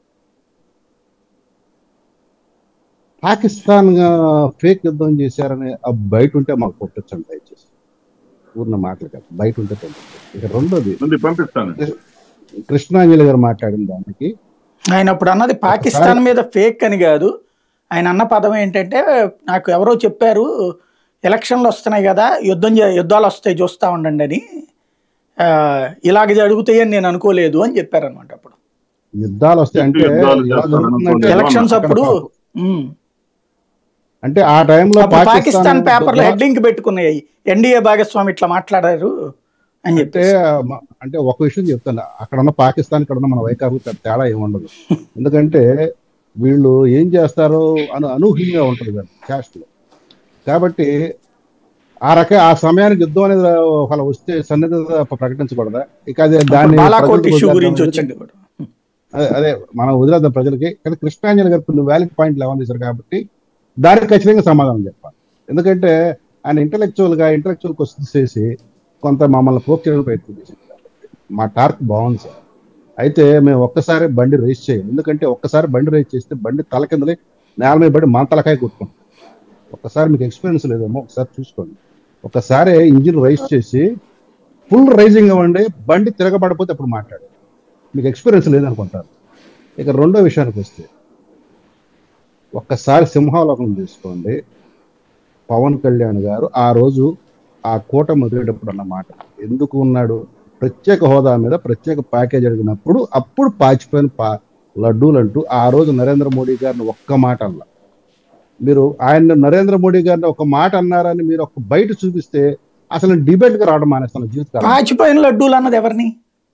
S4: పాకిస్తాన్ ఫేక్ యుద్ధం చేశారని ఆ బయట ఉంటే మాకు కొట్టొచ్చండి దయచేసి ఊరిన మాటలు కాదు బయట ఉంటే పంపించండి ఇక రెండోది
S5: ఉంది పంపిస్తాను
S4: కృష్ణాంజలి గారు మాట్లాడిన దానికి
S1: ఆయన అప్పుడు అన్నది పాకిస్తాన్ మీద ఫేక్ అని కాదు ఆయన అన్న పదం ఏంటంటే నాకు ఎవరో చెప్పారు ఎలక్షన్లు వస్తున్నాయి కదా యుద్ధం చే- యుద్ధాలు వస్తాయి చూస్తా ఉండండి అని ఆ, ఇలాగ జరుగుతాయని నేను అనుకోలేదు అని చెప్పారనమాట అప్పుడు
S4: యుద్ధాలు వస్తాయి అంటే
S5: యుద్ధాలు
S4: ఎలా
S5: చేస్తారు
S4: జరుగుతుందంటే
S5: అనుకోండి.
S1: ఎలక్షన్స్
S4: అక్కడ
S1: అప్పుడు
S4: పాపం.
S1: ఉమ్.
S4: అంటే ఆ టైంలో
S1: అప్పుడు పాకిస్తాన్ పేపర్లో హెడ్లింక్ పెట్టుకున్నాయి ఎన్డీఏ భాగస్వామి ఇట్లా మాట్లాడారు అని
S4: అంటే
S1: చెప్పి
S4: మ- అంటే ఒక విషయం చెప్తాను అక్కడ ఉన్న పాకిస్తాన్ ఇక్కడ ఉన్న మన వైకాపు పెద్ద తేడా ఏమి ఉండదు ఎందుకంటే వీళ్ళు ఏం చేస్తారో అని అనూహ్యంగా ఉంటుంది కదా caste లో కాబట్టి ఆ రక ఆ సమయానికి యుద్ధం అనేది ఒకవేళ వస్తే సన్నిధత ప్రకటించకూడదా ఇక అదే దాన్ని
S1: బాలాకోట్
S4: ప్రజలకు
S1: ఇష్యూ
S4: వదిలేద్దాం.
S1: గురించి వచ్చింది కూడా
S4: అదే అదే మనం వదిలేద్దాం ప్రజలకి కానీ కృష్ణాంజలి గారు కొన్ని వ్యాలిడ్ పాయింట్లు లేవని చేశారు కాబట్టి దానికి ఖచ్చితంగా సమాధానం చెప్పాలి ఎందుకంటే ఆయన ఇంటలెక్చువల్ గా ఇంటలెక్చువల్ క్వశ్చన్స్ చేసి కొంత మమ్మల్ని పోక్ చేయడానికి ప్రయత్నం చేశారు కాబట్టి మా టార్క్ బాగుంది సార్ అయితే మేము ఒక్కసారి బండి రేస్ చేయం ఎందుకంటే ఒక్కసారి బండి రేస్ చేస్తే బండి తల కిందలే నేల మీద పడి మన తలకాయ కొట్టుకుంటాం ఒక్కసారి మీకు ఎక్స్పీరియన్స్ లేదేమో ఒకసారి చూసుకోండి ఒకసారి ఇంజిన్ రైస్ చేసి ఫుల్ రైజింగ్ అవ్వండి బండి తిరగబడిపోతే అప్పుడు మాట్లాడు మీకు ఎక్స్పీరియన్స్ లేదనుకుంటారు ఇక రెండో విషయానికి వస్తే ఒక్కసారి సింహాలోకం తీసుకోండి పవన్ కళ్యాణ్ గారు ఆ రోజు ఆ కూటమి వదిలేటప్పుడు అన్న మాట ఎందుకు ఉన్నాడు ప్రత్యేక హోదా మీద ప్రత్యేక ప్యాకేజ్ అడిగినప్పుడు అప్పుడు పాచిపోయిన పా లడ్డూలు అంటూ ఆ రోజు నరేంద్ర మోడీ గారిని ఒక్క మాట అన్నా మీరు ఆయన నరేంద్ర మోడీ గారిని ఒక మాట అన్నారని మీరు ఒక బయట చూపిస్తే అసలు డిబేట్ గా రావడం మానేస్తాను జీవితకాలం
S1: పాచిపోయిన లడ్డూలు అన్నది ఎవరిని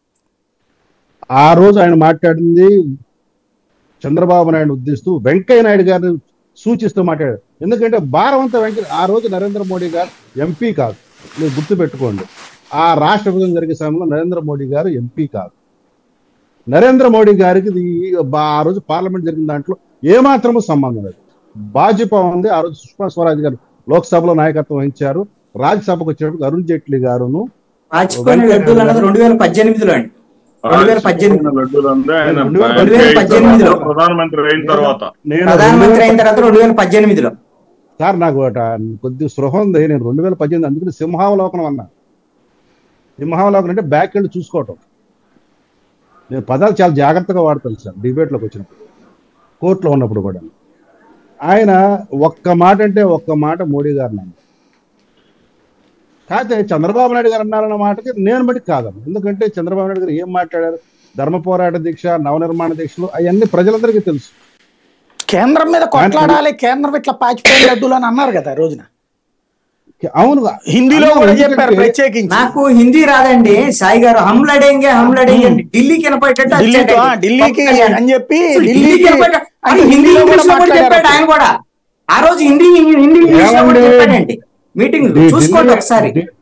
S4: ఆ రోజు ఆయన మాట్లాడింది చంద్రబాబు నాయుడు ఉద్దేశిస్తూ వెంకయ్య నాయుడు గారిని సూచిస్తూ మాట్లాడారు ఎందుకంటే భారం అంతా వెంకయ్య ఆ రోజు నరేంద్ర మోడీ గారు ఎంపీ కాదు మీరు గుర్తు పెట్టుకోండి ఆ రాష్ట్ర విభజన జరిగే సమయంలో నరేంద్ర మోడీ గారు ఎంపీ కాదు నరేంద్ర మోడీ గారికి ఇది బా- ఆ రోజు పార్లమెంట్ జరిగిన దాంట్లో ఏమాత్రము సంబంధం లేదు భాజపా ఉంది ఆ రోజు సుష్మా స్వరాజ్ గారు లోక్సభలో నాయకత్వం వహించారు రాజ్యసభకు వచ్చేటప్పుడు అరుణ్ జైట్లీ గారును
S2: పాచిపోయిన లడ్డూలు అన్నది రెండు వేల పద్దెనిమిదిలో అండి రెండు వేల పద్దెనిమిది
S5: లడ్డూలు అందే ఆయన
S4: రెండు వేల
S5: ఎంపీ అయిన
S2: పద్దెనిమిదిలో.
S5: తర్వాత, ప్రధానమంత్రి అయిన తర్వాత
S4: నేను
S2: ప్రధానమంత్రి అయిన తర్వాత రెండు వేల పద్దెనిమిదిలో
S4: సార్ నాకు ఒకట కొద్ది స్పృహ ఉంది నేను రెండు వేల పద్దెనిమిది అందుకని సింహావలోకనం అన్నా సింహావలోకనం అంటే బ్యాక్ ఎండ్ చూసుకోవటం నేను పదాలు చాలా జాగ్రత్తగా వాడతాను సార్ డిబేట్లోకి వచ్చినప్పుడు కోర్టులో ఉన్నప్పుడు కూడా ఆయన ఒక్క మాట అంటే ఒక్క మాట మోడీ గారు నన్ను కాకపోతే చంద్రబాబు నాయుడు గారు అన్నారన్న మాటకి నేను బట్టి కాదన్న ఎందుకంటే చంద్రబాబు నాయుడు గారు ఏం మాట్లాడారు ధర్మ పోరాట దీక్ష నవనిర్మాణ దీక్షలు అవన్నీ ప్రజలందరికీ తెలుసు
S1: కేంద్రం మీద కొట్లాడాలి కేంద్రం ఇట్లా పాచిపోయిన లడ్డూలు అని అన్నారు కదా ఆ రోజున
S4: అవును
S1: హిందీలో కూడా
S4: ఎందుకంటే-
S1: చెప్పారు ప్రత్యేకించి
S2: నాకు హిందీ రాదండి సాయి గారు హమ్లడేంగే హమ్లడేంగే అంటే ఢిల్లీకి వినపడేటట్టు
S1: ఢిల్లీతో ఆ,
S2: వచ్చాడండి.
S1: ఢిల్లీకి
S2: పవన్ కళ్యాణ్.
S1: అని చెప్పి
S2: అసలు ఢిల్లీకి
S1: ఢిల్లీకి
S2: వినపడ్డ-
S1: అంటే
S2: అది హిందీ
S1: హిందీలో
S2: ఇంగ్లీష్ లో
S1: కూడా
S2: కూడా చెప్పాడు
S1: మాట్లాడారు
S2: ఆయన కూడా ఆ రోజు హిందీ హిందీ ఇంగ్లీష్ లో కూడా
S4: ఏమండి?
S2: చెప్పాడండి మీటింగ్
S4: ఢి-
S2: చూసుకోండి
S4: ఢిల్లీ-
S2: ఒకసారి
S4: ఢి-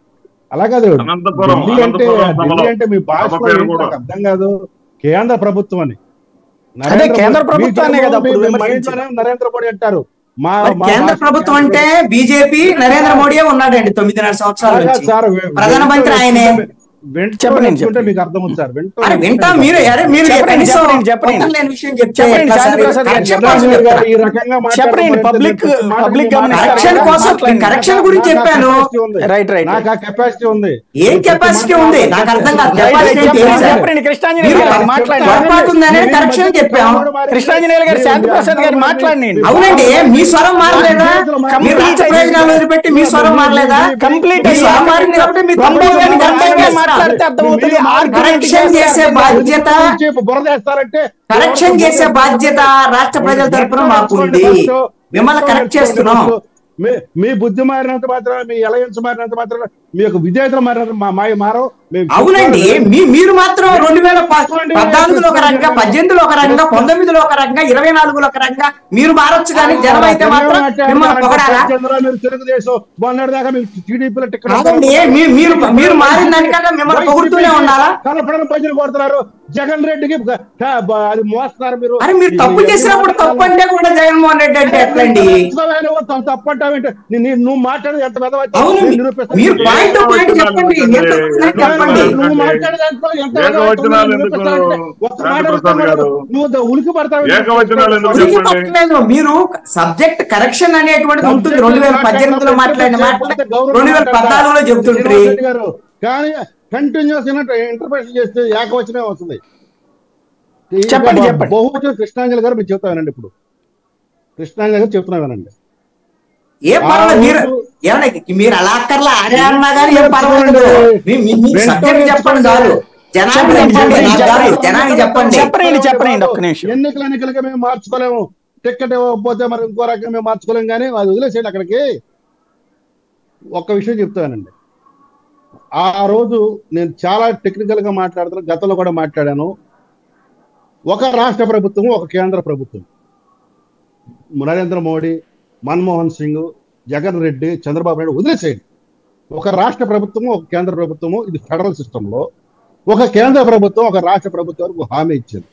S4: అలా కాదు
S5: అనంతపురం
S4: ఢిల్లీ అంటే
S5: అనంతపురం సభలో
S4: ఢిల్లీ అంటే మీ భాషలో
S5: సభ పేరు
S4: ఏంటో
S5: కూడా.
S4: నాకు అర్థం కాదు కేంద్ర ప్రభుత్వం అని
S1: అదే కేంద్ర
S4: మోడీ-
S1: ప్రభుత్వాన్నే
S4: మీ
S1: కదా అప్పుడు
S4: మీ
S1: విమర్శించింది.
S4: మైండ్లోనే నరేంద్ర మోడీ అంటారు మా
S2: మరి
S4: మా
S2: కేంద్ర
S4: భాష-
S2: ప్రభుత్వం అంటే బీజేపీ నరేంద్ర మోడీయే ఉన్నాడండి తొమ్మిదిన్నర సంవత్సరాల
S4: కాదు
S2: నుంచి
S4: సార్, వె-
S2: ప్రధానమంత్రి
S4: వెంటనే
S2: ఆయనే.
S4: వెంటనే
S1: చెప్పండి,
S4: నేర్చుకుంటే
S1: చెప్పండి.
S4: మీకు అర్థమవుతుంది సార్ వెంటనే
S2: అరే వింటాం మీరు అరే మీరు
S1: చెప్పండి,
S2: కనీసం
S1: చెప్పండి, చెప్పండి.
S2: పొంతన లేని విషయం చెప్తే
S1: చెప్పండి,
S2: ఎట్లా సార్?
S1: శాంతి ప్రసాద్ గారు
S2: కరెక్షన్
S1: చెప్పండి.
S2: కోసం
S4: గారు
S2: చెప్తారా?
S4: ఈ రకంగా
S1: చెప్పండి,
S4: మాట్లాడడం
S1: పబ్లిక్-
S4: అంటే మాట
S1: పబ్లిక్
S4: మీ మాట
S1: గమనిస్తారు.
S2: కరెక్షన్
S4: నాకు
S2: కోసం
S1: మాట్లాడండి.
S2: కరెక్షన్ గురించి
S4: నాకు
S2: చెప్పాను
S4: capacity ఉంది.
S1: రైట్ రైట్
S4: నాకు ఆ కెపాసిటీ ఉంది
S2: ఏం కెపాసిటీ ఉంది నాకు అర్థం కాదు
S1: రైట్, రైట్,
S2: కెపాసిటీ
S1: చెప్పండి,
S2: ఏంటి సార్?
S1: చెప్పండి కృష్ణాంజనేయులు
S2: మీరు
S1: గారు మాట్లాడండి
S2: పొరపాటు ఉందనే కరెక్షన్ చెప్పాం
S1: కృష్ణాంజనేయులు గారు, శాంతి ప్రసాద్ గారు మాట్లాడండి.
S2: అవునండి మీ స్వరం మారలేదా మీరు రాష్ట్ర ప్రయోజనాలు వదిలిపెట్టి మీ స్వరం మారలేదా
S1: కంప్లీట్
S2: మీ స్వరం మారింది కాబట్టి మీరు తప్పుగా
S1: గంభీరంగా
S2: మాట్లాడుతున్నారు.
S1: మాట్లాడితే అర్థమవుతుంది
S2: కరెక్షన్ చేసే బాధ్యత
S4: బురదేస్తారంటే
S2: కరెక్షన్ చేసే బాధ్యత రాష్ట్ర ప్రజల తరపున మాకుంది మిమ్మల్ని కరెక్ట్ చేస్తున్నాం
S4: మీ మీ బుద్ధి మారినంత మాత్రం మీ అలయన్స్ మారినంత మాత్రం మీ యొక్క విజేతలు మారినంత మా మాయ మారో మేము
S2: అవునండి మీ మీరు మాత్రం రెండు వేల ప- పద్నాలుగులో ఒక రకంగా పద్దెనిమిదిలో ఒక రకంగా పంతొమ్మిదిలో ఒక రకంగా ఇరవై నాలుగులో ఒక రకంగా మీరు మారొచ్చు కానీ జనం అయితే మాత్రం మిమ్మల్ని పొగడాలా
S4: చంద్ర మీరు తెలుగుదేశం మొన్నటి దాకా మీకు టీడీపీలో టికెట్
S2: కాదండి మీరు మీరు మీరు మారిన దానికన్నా మిమ్మల్ని పొగుడుతూనే ఉండాలా
S4: కలపడం భజన కొడుతున్నారు జగన్ రెడ్డికి క- క- బ- అది మోస్తున్నారు మీరు
S2: అరే మీరు తప్పు చేసినప్పుడు తప్పు అంటే కూడా జగన్మోహన్ రెడ్డి అంటే ఎట్లండి
S4: తప్పు అంటావేంటి నీ- నీ- నువ్వు మాట్లాడేది ఎంత పెద్ద వాక్యం?
S2: అవును
S4: నేను
S2: మీ-
S4: నిరూపిస్తాను.
S2: మీరు పాయింట్ టు పాయింట్ చెప్పండి నేను తప్పున్నాను చెప్పండి
S4: నువ్వు మాట్లాడే దాంట్లో ఎంత పెద్ద వాక్యం
S5: ఏకవచనాలు
S4: నేను
S5: ఎందుకు?
S4: నిరూపిస్తానంటే ఒక్క మాట
S5: రామప్రసాద్ గారు.
S4: అడుగుతున్నాడు. నువ్వు ద- ఉలికి పడతావు
S5: ఏకవచనాలు ఎందుకు
S2: ఉనికి
S5: చెప్పండి.
S2: పట్టలేదు మీరు సబ్జెక్ట్ కరెక్షన్ అనేటువంటిది ఉంటుంది రెండు వేల పద్దెనిమిదిలో మాట్లాడిన మాటలు రెండు వేల పద్నాలుగులో చెబుతుండ్రి
S4: శ్రీనివాస్ రెడ్డి గారు కానీ కంటిన్యూస్ ఇంటర్ప్రిటేషన్ చేస్తే ఏకవచనే వస్తుంది ఇక
S1: చెప్పండి,
S4: బ-
S1: చెప్పండి.
S4: బహువచనం కృష్ణాంజలి గారు మీరు చెప్తా వినండి ఇప్పుడు కృష్ణాంజలి గారు చెప్తున్నా వినండి
S2: ఏం పర్వాలేదు మీరు ఏమన్నా మీరు అలా అక్కర్లా అరే అన్నా కానీ ఏం పర్వాలేదు మీ- మీ- మీ సబ్జెక్ట్ చెప్పండి చాలు జనానికి
S1: చెప్పండి,
S2: చెప్పండి
S1: చెప్పండి,
S2: నాకు కాదు,
S1: చెప్పండి.
S2: జనానికి చెప్పండి
S1: చెప్పండి చెప్పండి ఒక్క నిమిషం
S4: ఎన్నికలు ఎన్నికలుగా మేము మార్చుకోలేము టికెట్ ఇవ్వకపోతే మరి ఇంకో రకంగా మేము మార్చుకోలేము కానీ అది వదిలేసేయండి అక్కడికి ఒక్క విషయం చెప్తానండి ఆ రోజు నేను చాలా టెక్నికల్ గా మాట్లాడుతున్నాను గతంలో కూడా మాట్లాడాను ఒక రాష్ట్ర ప్రభుత్వం ఒక కేంద్ర ప్రభుత్వం నరేంద్ర మోడీ మన్మోహన్ సింగ్ జగన్ రెడ్డి చంద్రబాబు నాయుడు వదిలేసేయండి ఒక రాష్ట్ర ప్రభుత్వము ఒక కేంద్ర ప్రభుత్వము ఇది ఫెడరల్ సిస్టంలో ఒక కేంద్ర ప్రభుత్వం ఒక రాష్ట్ర ప్రభుత్వానికి ఒక హామీ ఇచ్చింది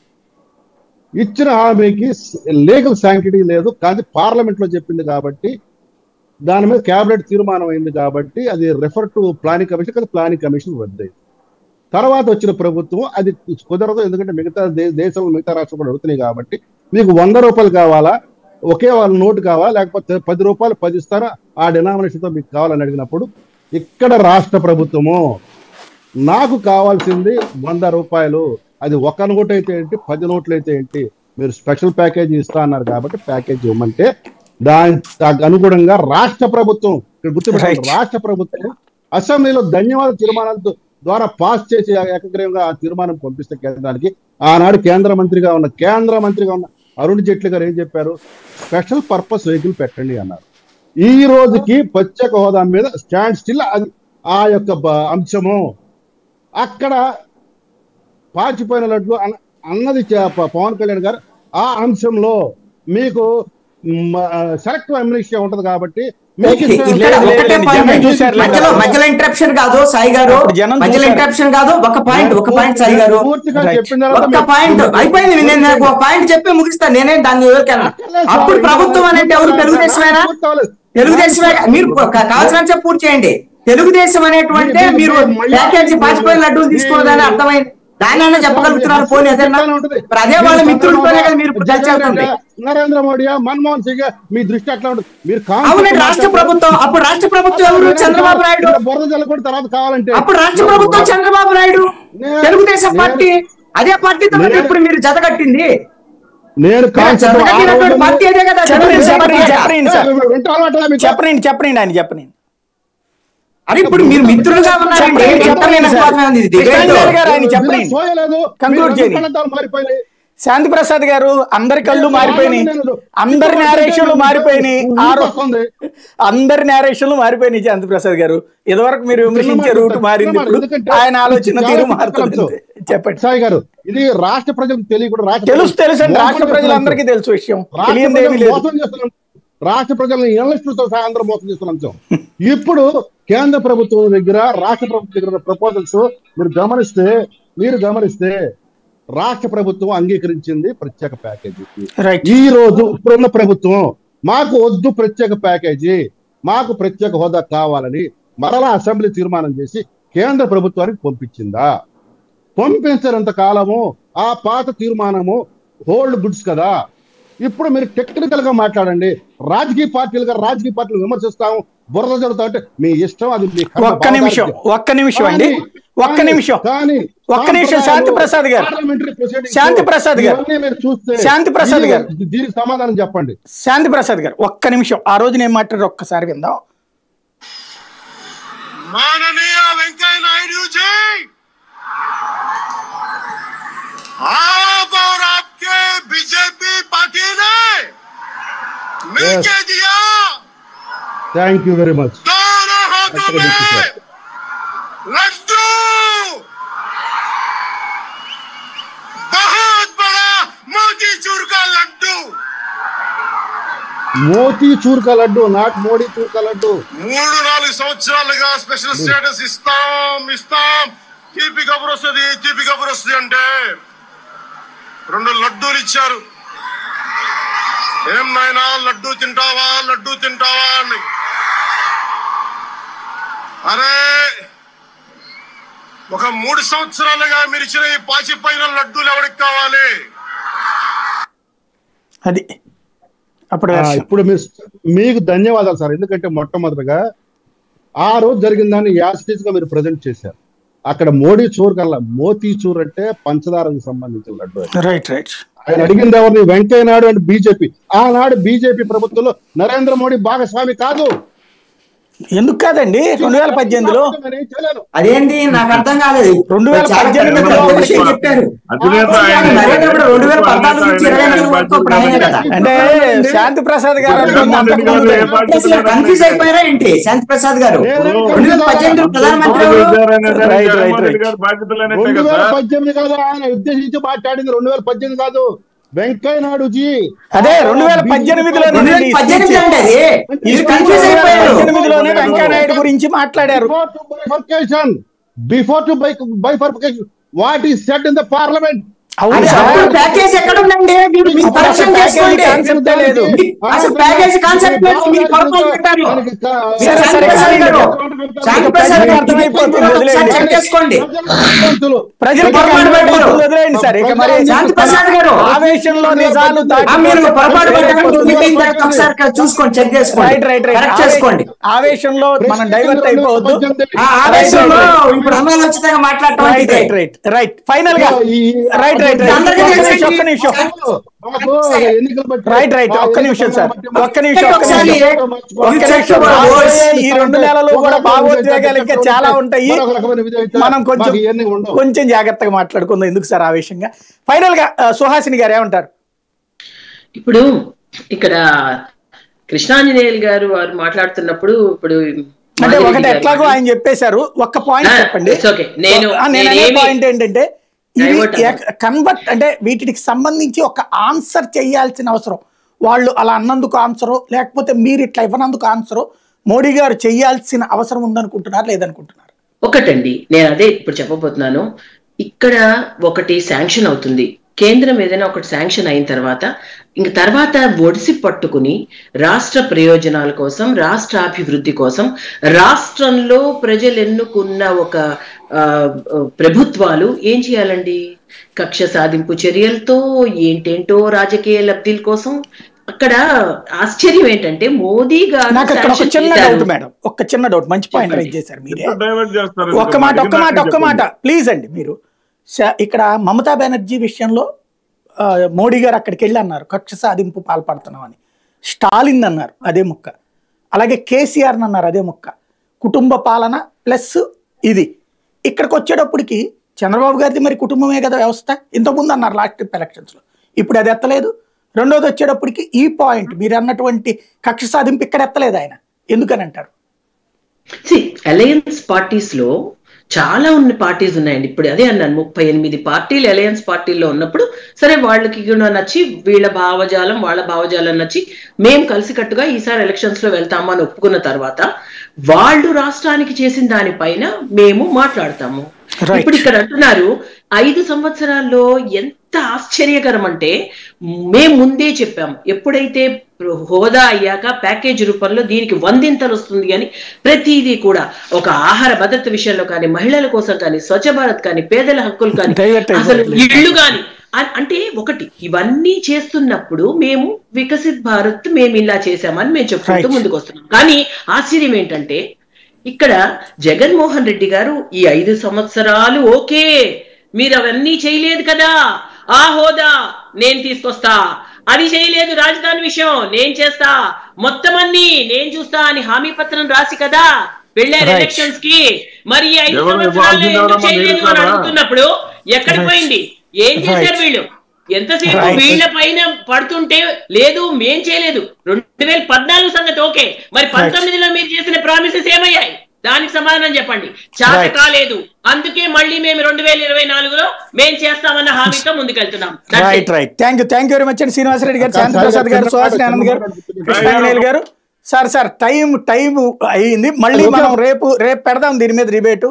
S4: ఇచ్చిన హామీకి లీగల్ శాంక్టిటీ లేదు కానీ పార్లమెంట్ లో చెప్పింది కాబట్టి దాని మీద క్యాబినెట్ తీర్మానం అయింది కాబట్టి అది రెఫర్ టు ప్లానింగ్ కమిషన్ కదా ప్లానింగ్ కమిషన్ రద్దయింది తర్వాత వచ్చిన ప్రభుత్వం అది కుదరదు ఎందుకంటే మిగతా దే- దేశంలో మిగతా రాష్ట్రాలు కూడా అడుగుతున్నాయి కాబట్టి మీకు వంద రూపాయలు కావాలా ఒకే వాళ్ళ నోటు కావాలా లేకపోతే పది రూపాయలు పది ఇస్తారా ఆ denomination తో మీకు కావాలని అడిగినప్పుడు ఇక్కడ రాష్ట్ర ప్రభుత్వము నాకు కావాల్సింది వంద రూపాయలు అది ఒక నోట్ అయితే ఏంటి పది నోట్లు అయితే ఏంటి మీరు స్పెషల్ ప్యాకేజ్ ఇస్తా అన్నారు కాబట్టి ప్యాకేజ్ ఇవ్వమంటే దాని దానికి అనుగుణంగా రాష్ట్ర ప్రభుత్వం ఇక్కడ గుర్తుపెట్టుకోండి
S1: Right.
S4: రాష్ట్ర ప్రభుత్వం అసెంబ్లీలో ధన్యవాద తీర్మానాలతో ద్వారా పాస్ చేసి ఏకగ్రీవంగా ఆ తీర్మానం పంపిస్తే కేంద్రానికి ఆనాడు కేంద్ర మంత్రిగా ఉన్న కేంద్ర మంత్రిగా ఉన్న అరుణ్ జైట్లీ గారు ఏం చెప్పారు స్పెషల్ పర్పస్ వెహికల్ పెట్టండి అన్నారు ఈ రోజుకి ప్రత్యేక హోదా మీద స్టాండ్ స్టిల్ అది ఆ యొక్క బ- అంశము అక్కడ పాచిపోయిన లడ్లు అన్న- అన్నది చ- ప- పవన్ కళ్యాణ్ గారు ఆ అంశంలో మీకు సెలెక్టివ్ అమ్యూనిషన్ ఉంటది కాబట్టి మీకు
S2: ఇక్కడ
S4: ఇష్టం-
S1: లేదు,
S2: ఒకటే
S1: లేదు,
S2: పాయింట్
S1: జనం చూశారు, లేదు.
S2: మధ్యలో మధ్యలో ఇంటరప్షన్ కాదు సాయి గారు
S1: అప్పుడు జనం
S2: మధ్యలో
S1: చూశారు.
S2: ఇంటరప్షన్ కాదు ఒక పాయింట్ ఒక పాయింట్ సాయి గారు
S4: పూర్తిగా
S1: Right.
S4: చెప్పిన తర్వాత
S2: ఒక్క
S4: మీరు-
S2: పాయింట్ అయిపోయింది నేను నాకు ఒక పాయింట్ చెప్పి ముగిస్తాను నేనే దాన్ని ఎవరికైనా అప్పుడు ప్రభుత్వం అనేది ఎవరు తెలుగుదేశమేనా తెలుగుదేశమే మీరు కా- కావాల్సిన పూర్తి చేయండి తెలుగుదేశం అనేటువంటి మీరు ప్యాకేజీ పాచిపోయిన లడ్డూలు తీసుకోవద్దని అర్థమైంది దాన్ని చెప్పగలుగుతున్నారు పోనీ ఏదైనా మరి అదే వాళ్ళ మిత్రులతోనే కదా మీరు ఇప్పుడు కలిసి వెళ్తుంది
S4: నరేంద్ర మోడీ మన్మోహన్ సింగ్ మీ దృష్టి అట్లా ఉంటుంది మీరు కాన్సెప్ట్
S2: అవునండి రాష్ట్ర ప్రభుత్వం అప్పుడు రాష్ట్ర ప్రభుత్వం ఎవరు చంద్రబాబు నాయుడు
S4: బురద జల్లకూడదు తర్వాత కావాలంటే
S2: అప్పుడు రాష్ట్ర ప్రభుత్వం చంద్రబాబు నాయుడు తెలుగుదేశం పార్టీ అదే పార్టీతో కదా ఇప్పుడు మీరు జత కట్టింది
S4: నేను
S2: జత కట్టినటువంటి పార్టీ అదే కదా
S1: చెప్పండి, చెప్పండి,
S2: తెలుగుదేశం
S1: చెప్పండి సార్
S4: చెప్పండి
S1: చెప్పండి చెప్పండి ఆయన చెప్పండి
S2: అరే ఇప్పుడు మీరు మిత్రులుగా ఉన్నారండి
S1: చెప్పండి, చెప్పండి
S2: చెప్పండి
S1: సార్.
S2: ఉంది ఇది debate.
S1: కృష్ణాంజలి గారు ఆయన చెప్పండి
S4: సోయలేదు
S1: Conclude చేయండి.
S4: మారిపోయినాయి
S1: శాంతి ప్రసాద్ గారు అందరి కళ్ళు మారిపోయినాయి అందరి నేరేషన్లు మారిపోయినాయి ఆరో
S4: వస్తుంది.
S1: అందరి నేరేషన్లు మారిపోయినాయి శాంతి ప్రసాద్ గారు ఇదివరకు మీరు విమర్శించే రూట్ మారింది ఇప్పుడు
S4: ఎందుకంటే
S1: ఆయన ఆలోచన
S4: ఇది
S1: తీరు
S4: చాలా
S1: మారుతుంది
S4: అంశం.
S1: చెప్పండి
S4: సాయి గారు ఇది రాష్ట్ర ప్రజలకు తెలియకూడదు రాష్ట్ర
S1: తెలుసు తెలుసు అండి
S4: మోసం
S1: రాష్ట్ర
S4: చేస్తున్నారు.
S1: ప్రజలందరికీ తెలుసు విషయం
S4: రాష్ట్ర
S1: తెలియదేమీ
S4: ప్రజలు
S1: లేదు
S4: మోసం చేస్తున్నారు రాష్ట్ర ప్రజలను ఇన్వెస్టర్తో సహా అందరూ మోసం చేస్తున్న అంశం ఇప్పుడు కేంద్ర ప్రభుత్వం దగ్గర రాష్ట్ర ప్రభుత్వం దగ్గర ప్రపోజల్స్ మీరు గమనిస్తే మీరు గమనిస్తే రాష్ట్ర ప్రభుత్వం అంగీకరించింది ప్రత్యేక ప్యాకేజీకి
S1: రైట్
S4: ఈ రోజు ఇప్పుడున్న ప్రభుత్వం మాకు వద్దు ప్రత్యేక ప్యాకేజీ మాకు ప్రత్యేక హోదా కావాలని మరలా అసెంబ్లీ తీర్మానం చేసి కేంద్ర ప్రభుత్వానికి పంపించిందా పంపించినంత కాలము ఆ పాత తీర్మానము హోల్డ్ గుడ్స్ కదా ఇప్పుడు మీరు టెక్నికల్ గా మాట్లాడండి రాజకీయ పార్టీలుగా రాజకీయ పార్టీలు విమర్శిస్తాము బురద జరుగుతా అంటే మీ ఇష్టం అది మీ కర్మ.
S1: ఒక్క నిమిషం ఒక్క నిమిషం అండి
S4: కానీ-
S1: ఒక్క
S4: కానీ-
S1: నిమిషం
S4: కానీ
S1: ఒక్క నిమిషం శాంతి ప్రసాద్ గారు
S4: parliamentary proceedings
S1: శాంతి ప్రసాద్ గారు.
S4: ఇవన్నీ మీరు చూస్తే
S1: శాంతి ప్రసాద్
S4: ఇది-
S1: గారు.
S4: దీనికి సమాధానం చెప్పండి
S1: శాంతి ప్రసాద్ గారు ఒక్క నిమిషం ఆ రోజు నేను మాట్లాడారు ఒక్కసారి విందాం
S6: माननीय वेंकैया नायडू जी आप और आपके बीजेपी पार्टी ने मिलके दिया
S4: థ్యాంక్ యూ వెరీ మచ్
S6: दोनों हाथों
S4: अच्छा,
S6: में
S4: देखिए
S6: लड्डू बहुत बड़ा मोतीचूर का लड्डू
S4: మోతీ చూర్క లడ్డు నాట్ మోడీ చూర్క లడ్డు
S6: మూడు నాలుగు సంవత్సరాలుగా స్పెషల్ స్టేటస్ ఇస్తాం ఇస్తాం తీపి కబురు వస్తుంది తీపి కబురు వస్తుంది అంటే రెండు లడ్డూలు ఇచ్చారు ఏం నాయనా లడ్డూ తింటావా లడ్డూ తింటావా అని అరే ఒక మూడు సంవత్సరాలుగా మీరు ఇచ్చిన ఈ పాచిపోయిన లడ్డూలు ఎవరికి కావాలి
S1: అది అప్పుడు
S4: ఆ,
S1: version.
S4: ఇప్పుడు మీరు మీకు ధన్యవాదాలు సార్ ఎందుకంటే మొట్టమొదటిగా ఆ రోజు జరిగిన దాన్ని యాస్టేజ్ గా మీరు ప్రజెంట్ చేశారు అక్కడ మోడీ చూర్ కల్లా మోతీ చూర్ అంటే పంచదారకు సంబంధించిన లడ్డు అది.
S1: రైట్ రైట్
S4: ఆయన అడిగింది ఎవరిని వెంకయ్య నాయుడు అండ్ బీజేపీ ఆనాడు బీజేపీ ప్రభుత్వంలో నరేంద్ర మోడీ భాగస్వామి కాదు
S1: ఎందుకు కాదండి రెండు వేల పద్దెనిమిదిలో
S4: నేను ఏం చేయలేను.
S2: అదేంటి నాకు అర్థం కాలేదు
S1: రెండు వేల
S2: చాలా
S1: పద్దెనిమిదిలో
S2: పెద్ద
S1: ఒకటి
S2: విషయం చెప్పారు
S5: అధినేత
S2: కానీ
S5: ఆయన
S2: నరేంద్ర మోడీ రెండు వేల పద్నాలుగు నుంచి ఇరవై నాలుగు వరకు ఇప్పుడు ఆయనే కదా
S1: అంటే శాంతి ప్రసాద్ గారు అంటుంది అంతకుముందు
S2: కన్ఫ్యూజ్ అయిపోయారా ఏంటి శాంతి ప్రసాద్ గారు రెండు వేల పద్దెనిమిది ప్రధానమంత్రి ఎవరు?
S1: Right, right, right.
S5: బాధ్యతలైనట్టే
S4: రెండు
S5: కదా
S4: వేల పద్దెనిమిది కాదు ఆయన ఉద్దేశించి మాట్లాడింది రెండు వేల పద్దెనిమిది కాదు వెంకయ్య నాయుడు జీ
S1: అదే రెండు వేల పద్దెనిమిదిలో
S2: రెండు వేల పద్దెనిమిది అండి అది మీరు కన్ఫ్యూజ్ అయిపోయారు
S1: పద్దెనిమిదిలోనే వెంకయ్య నాయుడు గురించి మాట్లాడారు
S4: Before to bifurcation, before to bi- bifurcation, what is said in the parliament?
S1: అవును
S2: అది
S1: సార్.
S2: అప్పుడు ప్యాకేజ్ ఎక్కడ ఉందండి మీరు మీరు
S1: అప్పుడు
S2: కరెక్షన్
S1: అసలు
S2: చేసుకోండి
S1: ప్యాకేజీ కాన్సెప్టే లేదు.
S2: అసలు ప్యాకేజ్ కాన్సెప్ట్ లేదు మీరు పొరపాటు పెట్టారు
S1: సరే,
S2: శాంతి
S1: సరే,
S2: ప్రసాద్ గారు శాంతి ప్రసాద్ గారు
S1: అర్థమైపోతుంది,
S2: ఒకసారి
S1: వదిలేయండి.
S2: చెక్ చేసుకోండి
S1: ప్రజలు
S2: పొరపాటు పెట్టారు.
S1: వదిలేయండి సార్ ఇక మరి
S2: శాంతి ప్రసాద్ గారు
S1: ఆవేశంలో నిజాలు దాటి-
S2: ఆ, మీరు పొరపాటు పెట్టారు మీటింగ్ తర్వాత ఒకసారి చూసుకోండి చెక్ చేసుకోండి
S1: రైట్ రైట్ రైట్
S2: కరెక్ట్ చేసుకోండి
S1: ఆవే- ఆవేశంలో మనం డైవర్ట్ అయిపోవద్దు
S2: ఆ ఆవేశంలో ఇప్పుడు అనాలోచితంగా మాట్లాడటం
S1: రైట్
S2: ఇదే.
S1: రైట్ రైట్ రైట్ ఫైనల్ గా రైట్ రైట్ రైట్
S2: అందరికీ
S1: ఒక్క
S2: తెలుసండి.
S1: నిమిషం ఒక్క నిమిషం రైట్ రైట్ ఒక్క నిమిషం సార్ ఒక్క నిమిషం ఒక్క
S2: ఒకసారి
S1: నిమిషం ఒక్క నిమిషం రాబోయే ఈ రెండు నెలలు కూడా భావోద్వేగాలు ఇంకా చాలా ఉంటాయి మనం కొంచెం కొంచెం జాగ్రత్తగా మాట్లాడుకుందాం ఎందుకు సార్ ఆవేశంగా ఫైనల్ గా ఆ, సుహాసిని గారు ఏమంటారు
S3: ఇప్పుడు ఇక్కడ కృష్ణాంజనేయులు గారు వారు మాట్లాడుతున్నప్పుడు ఇప్పుడు
S1: అంటే
S3: మాదిరెడ్డి
S1: ఒకటి
S3: గారు
S1: ఎట్లాగో ఆయన చెప్పేశారు ఒక్క పాయింట్
S3: ఆ,
S1: చెప్పండి
S3: it's okay. నేను-
S1: ఆ, నేను అనే
S3: నేనేమి-
S1: పాయింట్ ఏంటంటే
S3: Divert
S1: ఇది
S3: అవ్వను.
S1: కన్వర్ట్ అంటే వీటికి సంబంధించి ఒక ఆన్సర్ చేయాల్సిన అవసరం వాళ్ళు అలా అన్నందుకు ఆన్సరు లేకపోతే మీరు ఇట్లా ఇవ్వనందుకు ఆన్సరు మోడీ గారు చేయాల్సిన అవసరం ఉందనుకుంటున్నారు లేదనుకుంటున్నారు
S3: ఒకటండి నేను అదే ఇప్పుడు చెప్పబోతున్నాను ఇక్కడ ఒకటి శాంక్షన్ అవుతుంది కేంద్రం ఏదైనా ఒకటి శాంక్షన్ అయిన తర్వాత ఇంక తర్వాత ఒడిసి పట్టుకుని రాష్ట్ర ప్రయోజనాల కోసం రాష్ట్ర అభివృద్ధి కోసం రాష్ట్రంలో ప్రజలు ఎన్నుకున్న ఒక ఆ, ప్రభుత్వాలు ఏం చేయాలండి కక్ష సాధింపు చర్యలతో ఏంటేంటో రాజకీయ లబ్ధిల కోసం అక్కడ ఆశ్చర్యం ఏంటంటే మోదీ గారు
S1: నాకు అక్కడ ఒక
S3: sanction
S1: చిన్న
S3: చేశారు.
S1: డౌట్ మేడం ఒక చిన్న డౌట్ మంచి పాయింట్
S3: చెప్పండి.
S1: రైజ్ చేశారు మీరే
S5: డైవర్ట్ చేస్తారు
S1: ఒక్క మాట ఒక్క మాట ఒక్క మాట ప్లీజ్ అండి మీరు స- ఇక్కడ మమతా బెనర్జీ విషయంలో ఆ, మోడీ గారు అక్కడికి వెళ్ళి అన్నారు కక్ష సాధింపు పాల్పడుతున్నాం అని స్టాలిన్ అన్నారు అదే ముక్క అలాగే కేసీఆర్ అన్నారు అదే ముక్క కుటుంబ పాలన ప్లస్ ఇది ఇక్కడికి వచ్చేటప్పటికి చంద్రబాబు గారిది మరి కుటుంబమే కదా వ్యవస్థ ఇంతకుముందు అన్నారు లాస్ట్ ట్రిప్ ఎలక్షన్స్లో ఇప్పుడు అది ఎత్తలేదు రెండోది వచ్చేటప్పటికి ఈ పాయింట్ మీరు అన్నటువంటి కక్ష సాధింపు ఇక్కడ ఎత్తలేదు ఆయన ఎందుకని అంటారు
S3: అలయన్స్ పార్టీస్ లో చాలా ఉన్న పార్టీస్ ఉన్నాయండి ఇప్పుడు అదే అన్నాను ముప్పై ఎనిమిది పార్టీలు అలయన్స్ పార్టీల్లో ఉన్నప్పుడు సరే వాళ్ళకి కూడా నచ్చి వీళ్ళ భావజాలం వాళ్ళ భావజాలం నచ్చి మేము కలిసికట్టుగా ఈసారి ఎలక్షన్స్ లో వెళ్తాము అని ఒప్పుకున్న తర్వాత వాళ్ళు రాష్ట్రానికి చేసిన దానిపైన మేము మాట్లాడతాము
S1: Right.
S3: ఇప్పుడు ఇక్కడ అంటున్నారు ఐదు సంవత్సరాల్లో ఎంత ఆశ్చర్యకరం అంటే మేము ముందే చెప్పాం ఎప్పుడైతే హోదా అయ్యాక ప్యాకేజ్ రూపంలో దీనికి వందింతలు వస్తుంది అని ప్రతిదీ కూడా ఒక ఆహార భద్రత విషయంలో కానీ మహిళల కోసం కానీ స్వచ్ఛ భారత్ కానీ పేదల హక్కులు కానీ
S1: Divert
S3: అసలు
S1: అయిపోతుంది.
S3: ఇళ్ళు కానీ అ- అంటే ఒకటి ఇవన్నీ చేస్తున్నప్పుడు మేము వికసిత్ భారత్ మేము ఇలా చేశామని మేము చెప్పుకుంటూ
S1: Right.
S3: ముందుకు వస్తున్నాం కానీ ఆశ్చర్యం ఏంటంటే ఇక్కడ జగన్మోహన్ రెడ్డి గారు ఈ ఐదు సంవత్సరాలు ఓకే మీరు అవన్నీ చేయలేదు కదా ఆ హోదా నేను తీసుకొస్తా అది చేయలేదు రాజధాని విషయం నేను చేస్తా మొత్తం అన్ని నేను చూస్తా అని హామీ పత్రం రాసి కదా వెళ్ళారు
S1: Right.
S3: ఎలక్షన్స్ కి మరి ఈ ఐదు
S5: ఎవరు
S3: సంవత్సరాలు
S5: ఇవ్వాల్సింది
S3: ఎందుకు
S5: ఎవరమ్మా?
S3: చేయలేదు
S5: మీరు
S3: అని
S5: కదా?
S3: అడుగుతున్నప్పుడు ఎక్కడ
S1: Right.
S3: పోయింది ఏం చేశారు
S1: Right.
S3: వీళ్ళు ఎంతసేపు
S1: Right.
S3: వీళ్ళ పైన పడుతుంటే లేదు మేం చేయలేదు రెండు వేల పద్నాలుగు సంగతి ఓకే మరి పంతొమ్మిదిలో మీరు చేసిన ప్రామిసెస్ ఏమయ్యాయి దానికి సమాధానం చెప్పండి చేత
S1: Right.
S3: కాలేదు అందుకే మళ్ళీ మేము రెండు వేల ఇరవై నాలుగులో మేం చేస్తామన్న హామీతో ముందుకెళ్తున్నాం That's it.
S1: Right right thank you thank you very much అండి శ్రీనివాసరెడ్డి గారు
S4: సార్,
S1: శాంతి ప్రసాద్ గారు
S4: సార్,
S1: సుహాసిని ఆనంద్ గారు
S4: సార్,
S1: కృష్ణాంజనేయులు గారు సార్ సార్ టైం టైం అయ్యింది మళ్ళీ
S4: ఓకే.
S1: మనం రేపు రేపు పెడదాం దీని మీద డిబేటు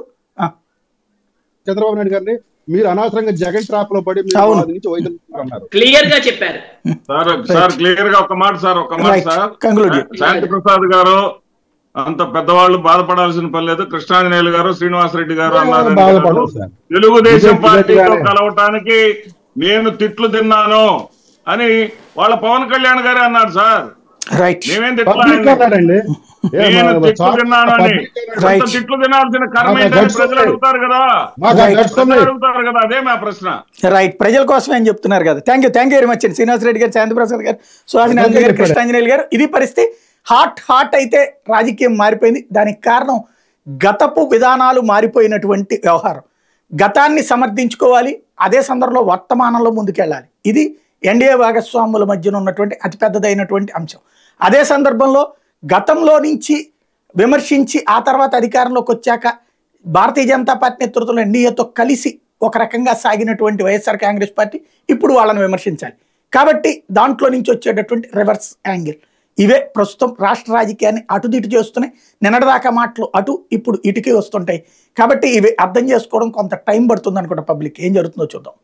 S4: చంద్రబాబు నాయుడు గారిని మీరు అనవసరంగా జగన్ ట్రాప్ లో పడి మీరు
S1: అవును.
S4: వారి నుంచి వైదొలుగుతున్నారు
S3: క్లియర్ గా చెప్పారు
S5: సార్ సార్ క్లియర్ గా ఒక మాట సార్ ఒక మాట
S1: Right.
S5: Sir
S1: Conclude.
S5: Shanti Prasad garu అంత పెద్దవాళ్ళు బాధపడాల్సిన పని లేదు కృష్ణాంజనేయులు గారు శ్రీనివాసరెడ్డి గారు అన్నారు
S4: బాధపడదు సార్
S5: తెలుగుదేశం
S4: విజయ్
S5: పార్టీతో
S4: గారే.
S5: కలవటానికి నేను తిట్లు తిన్నాను అని వాళ్ళ పవన్ కళ్యాణ్ గారే అన్నారు సార్
S1: రైట్
S5: మేమేం తిట్లు
S4: పబ్లిక్ అన్నాడండి ఏ
S5: నేను
S4: మా-
S5: తిట్లు
S4: చాలా
S5: తిన్నాను అని
S4: పబ్లిక్ అన్నాడు.
S1: Right.
S5: అంత తిట్లు తినాల్సిన కర్మ
S4: మాకు
S5: ఏంటని
S4: గట్స్
S5: ప్రజలు
S4: ఉన్నాయి.
S5: అడుగుతారు కదా
S4: మాకు ఆ
S1: Right.
S4: గట్స్
S5: ప్రజలు
S4: ఉన్నాయి.
S5: అడుగుతారు కదా అదే మా ప్రశ్న
S1: రైట్ ప్రజల కోసమే అని చెప్తున్నారు కదా thank you thank you very much అండి శ్రీనివాసరెడ్డి గారు శాంతి ప్రసాద్ గారు సుహాసిని ఆనంద్ గారు
S4: చెప్పారు.
S1: కృష్ణాంజనేయులు గారు ఇది పరిస్థితి హాట్ హాట్ అయితే రాజకీయం మారిపోయింది దానికి కారణం గతపు విధానాలు మారిపోయినటువంటి వ్యవహారం గతాన్ని సమర్థించుకోవాలి అదే సందర్భంలో వర్తమానంలో ముందుకెళ్ళాలి ఇది ఎన్డీఏ భాగస్వాముల మధ్యన ఉన్నటువంటి అతిపెద్దదైనటువంటి అంశం అదే సందర్భంలో గతంలో నుంచి విమర్శించి ఆ తర్వాత అధికారంలోకి వచ్చాక భారతీయ జనతా పార్టీ నేతృత్వంలో ఎన్డీఏతో కలిసి ఒక రకంగా సాగినటువంటి వైఎస్ఆర్ కాంగ్రెస్ పార్టీ ఇప్పుడు వాళ్ళని విమర్శించాలి కాబట్టి దాంట్లో నుంచి వచ్చేటటువంటి రివర్స్ యాంగిల్ ఇవే ప్రస్తుతం రాష్ట్ర రాజకీయాన్ని అటుదిటు చేస్తున్నాయి నిన్నటిదాకా మాటలు అటు ఇప్పుడు ఇటుకి వస్తుంటాయి కాబట్టి ఇవి అర్థం చేసుకోవడం కొంత టైం పడుతుంది అనుకుంటా పబ్లిక్ ఏం జరుగుతుందో చూద్దాం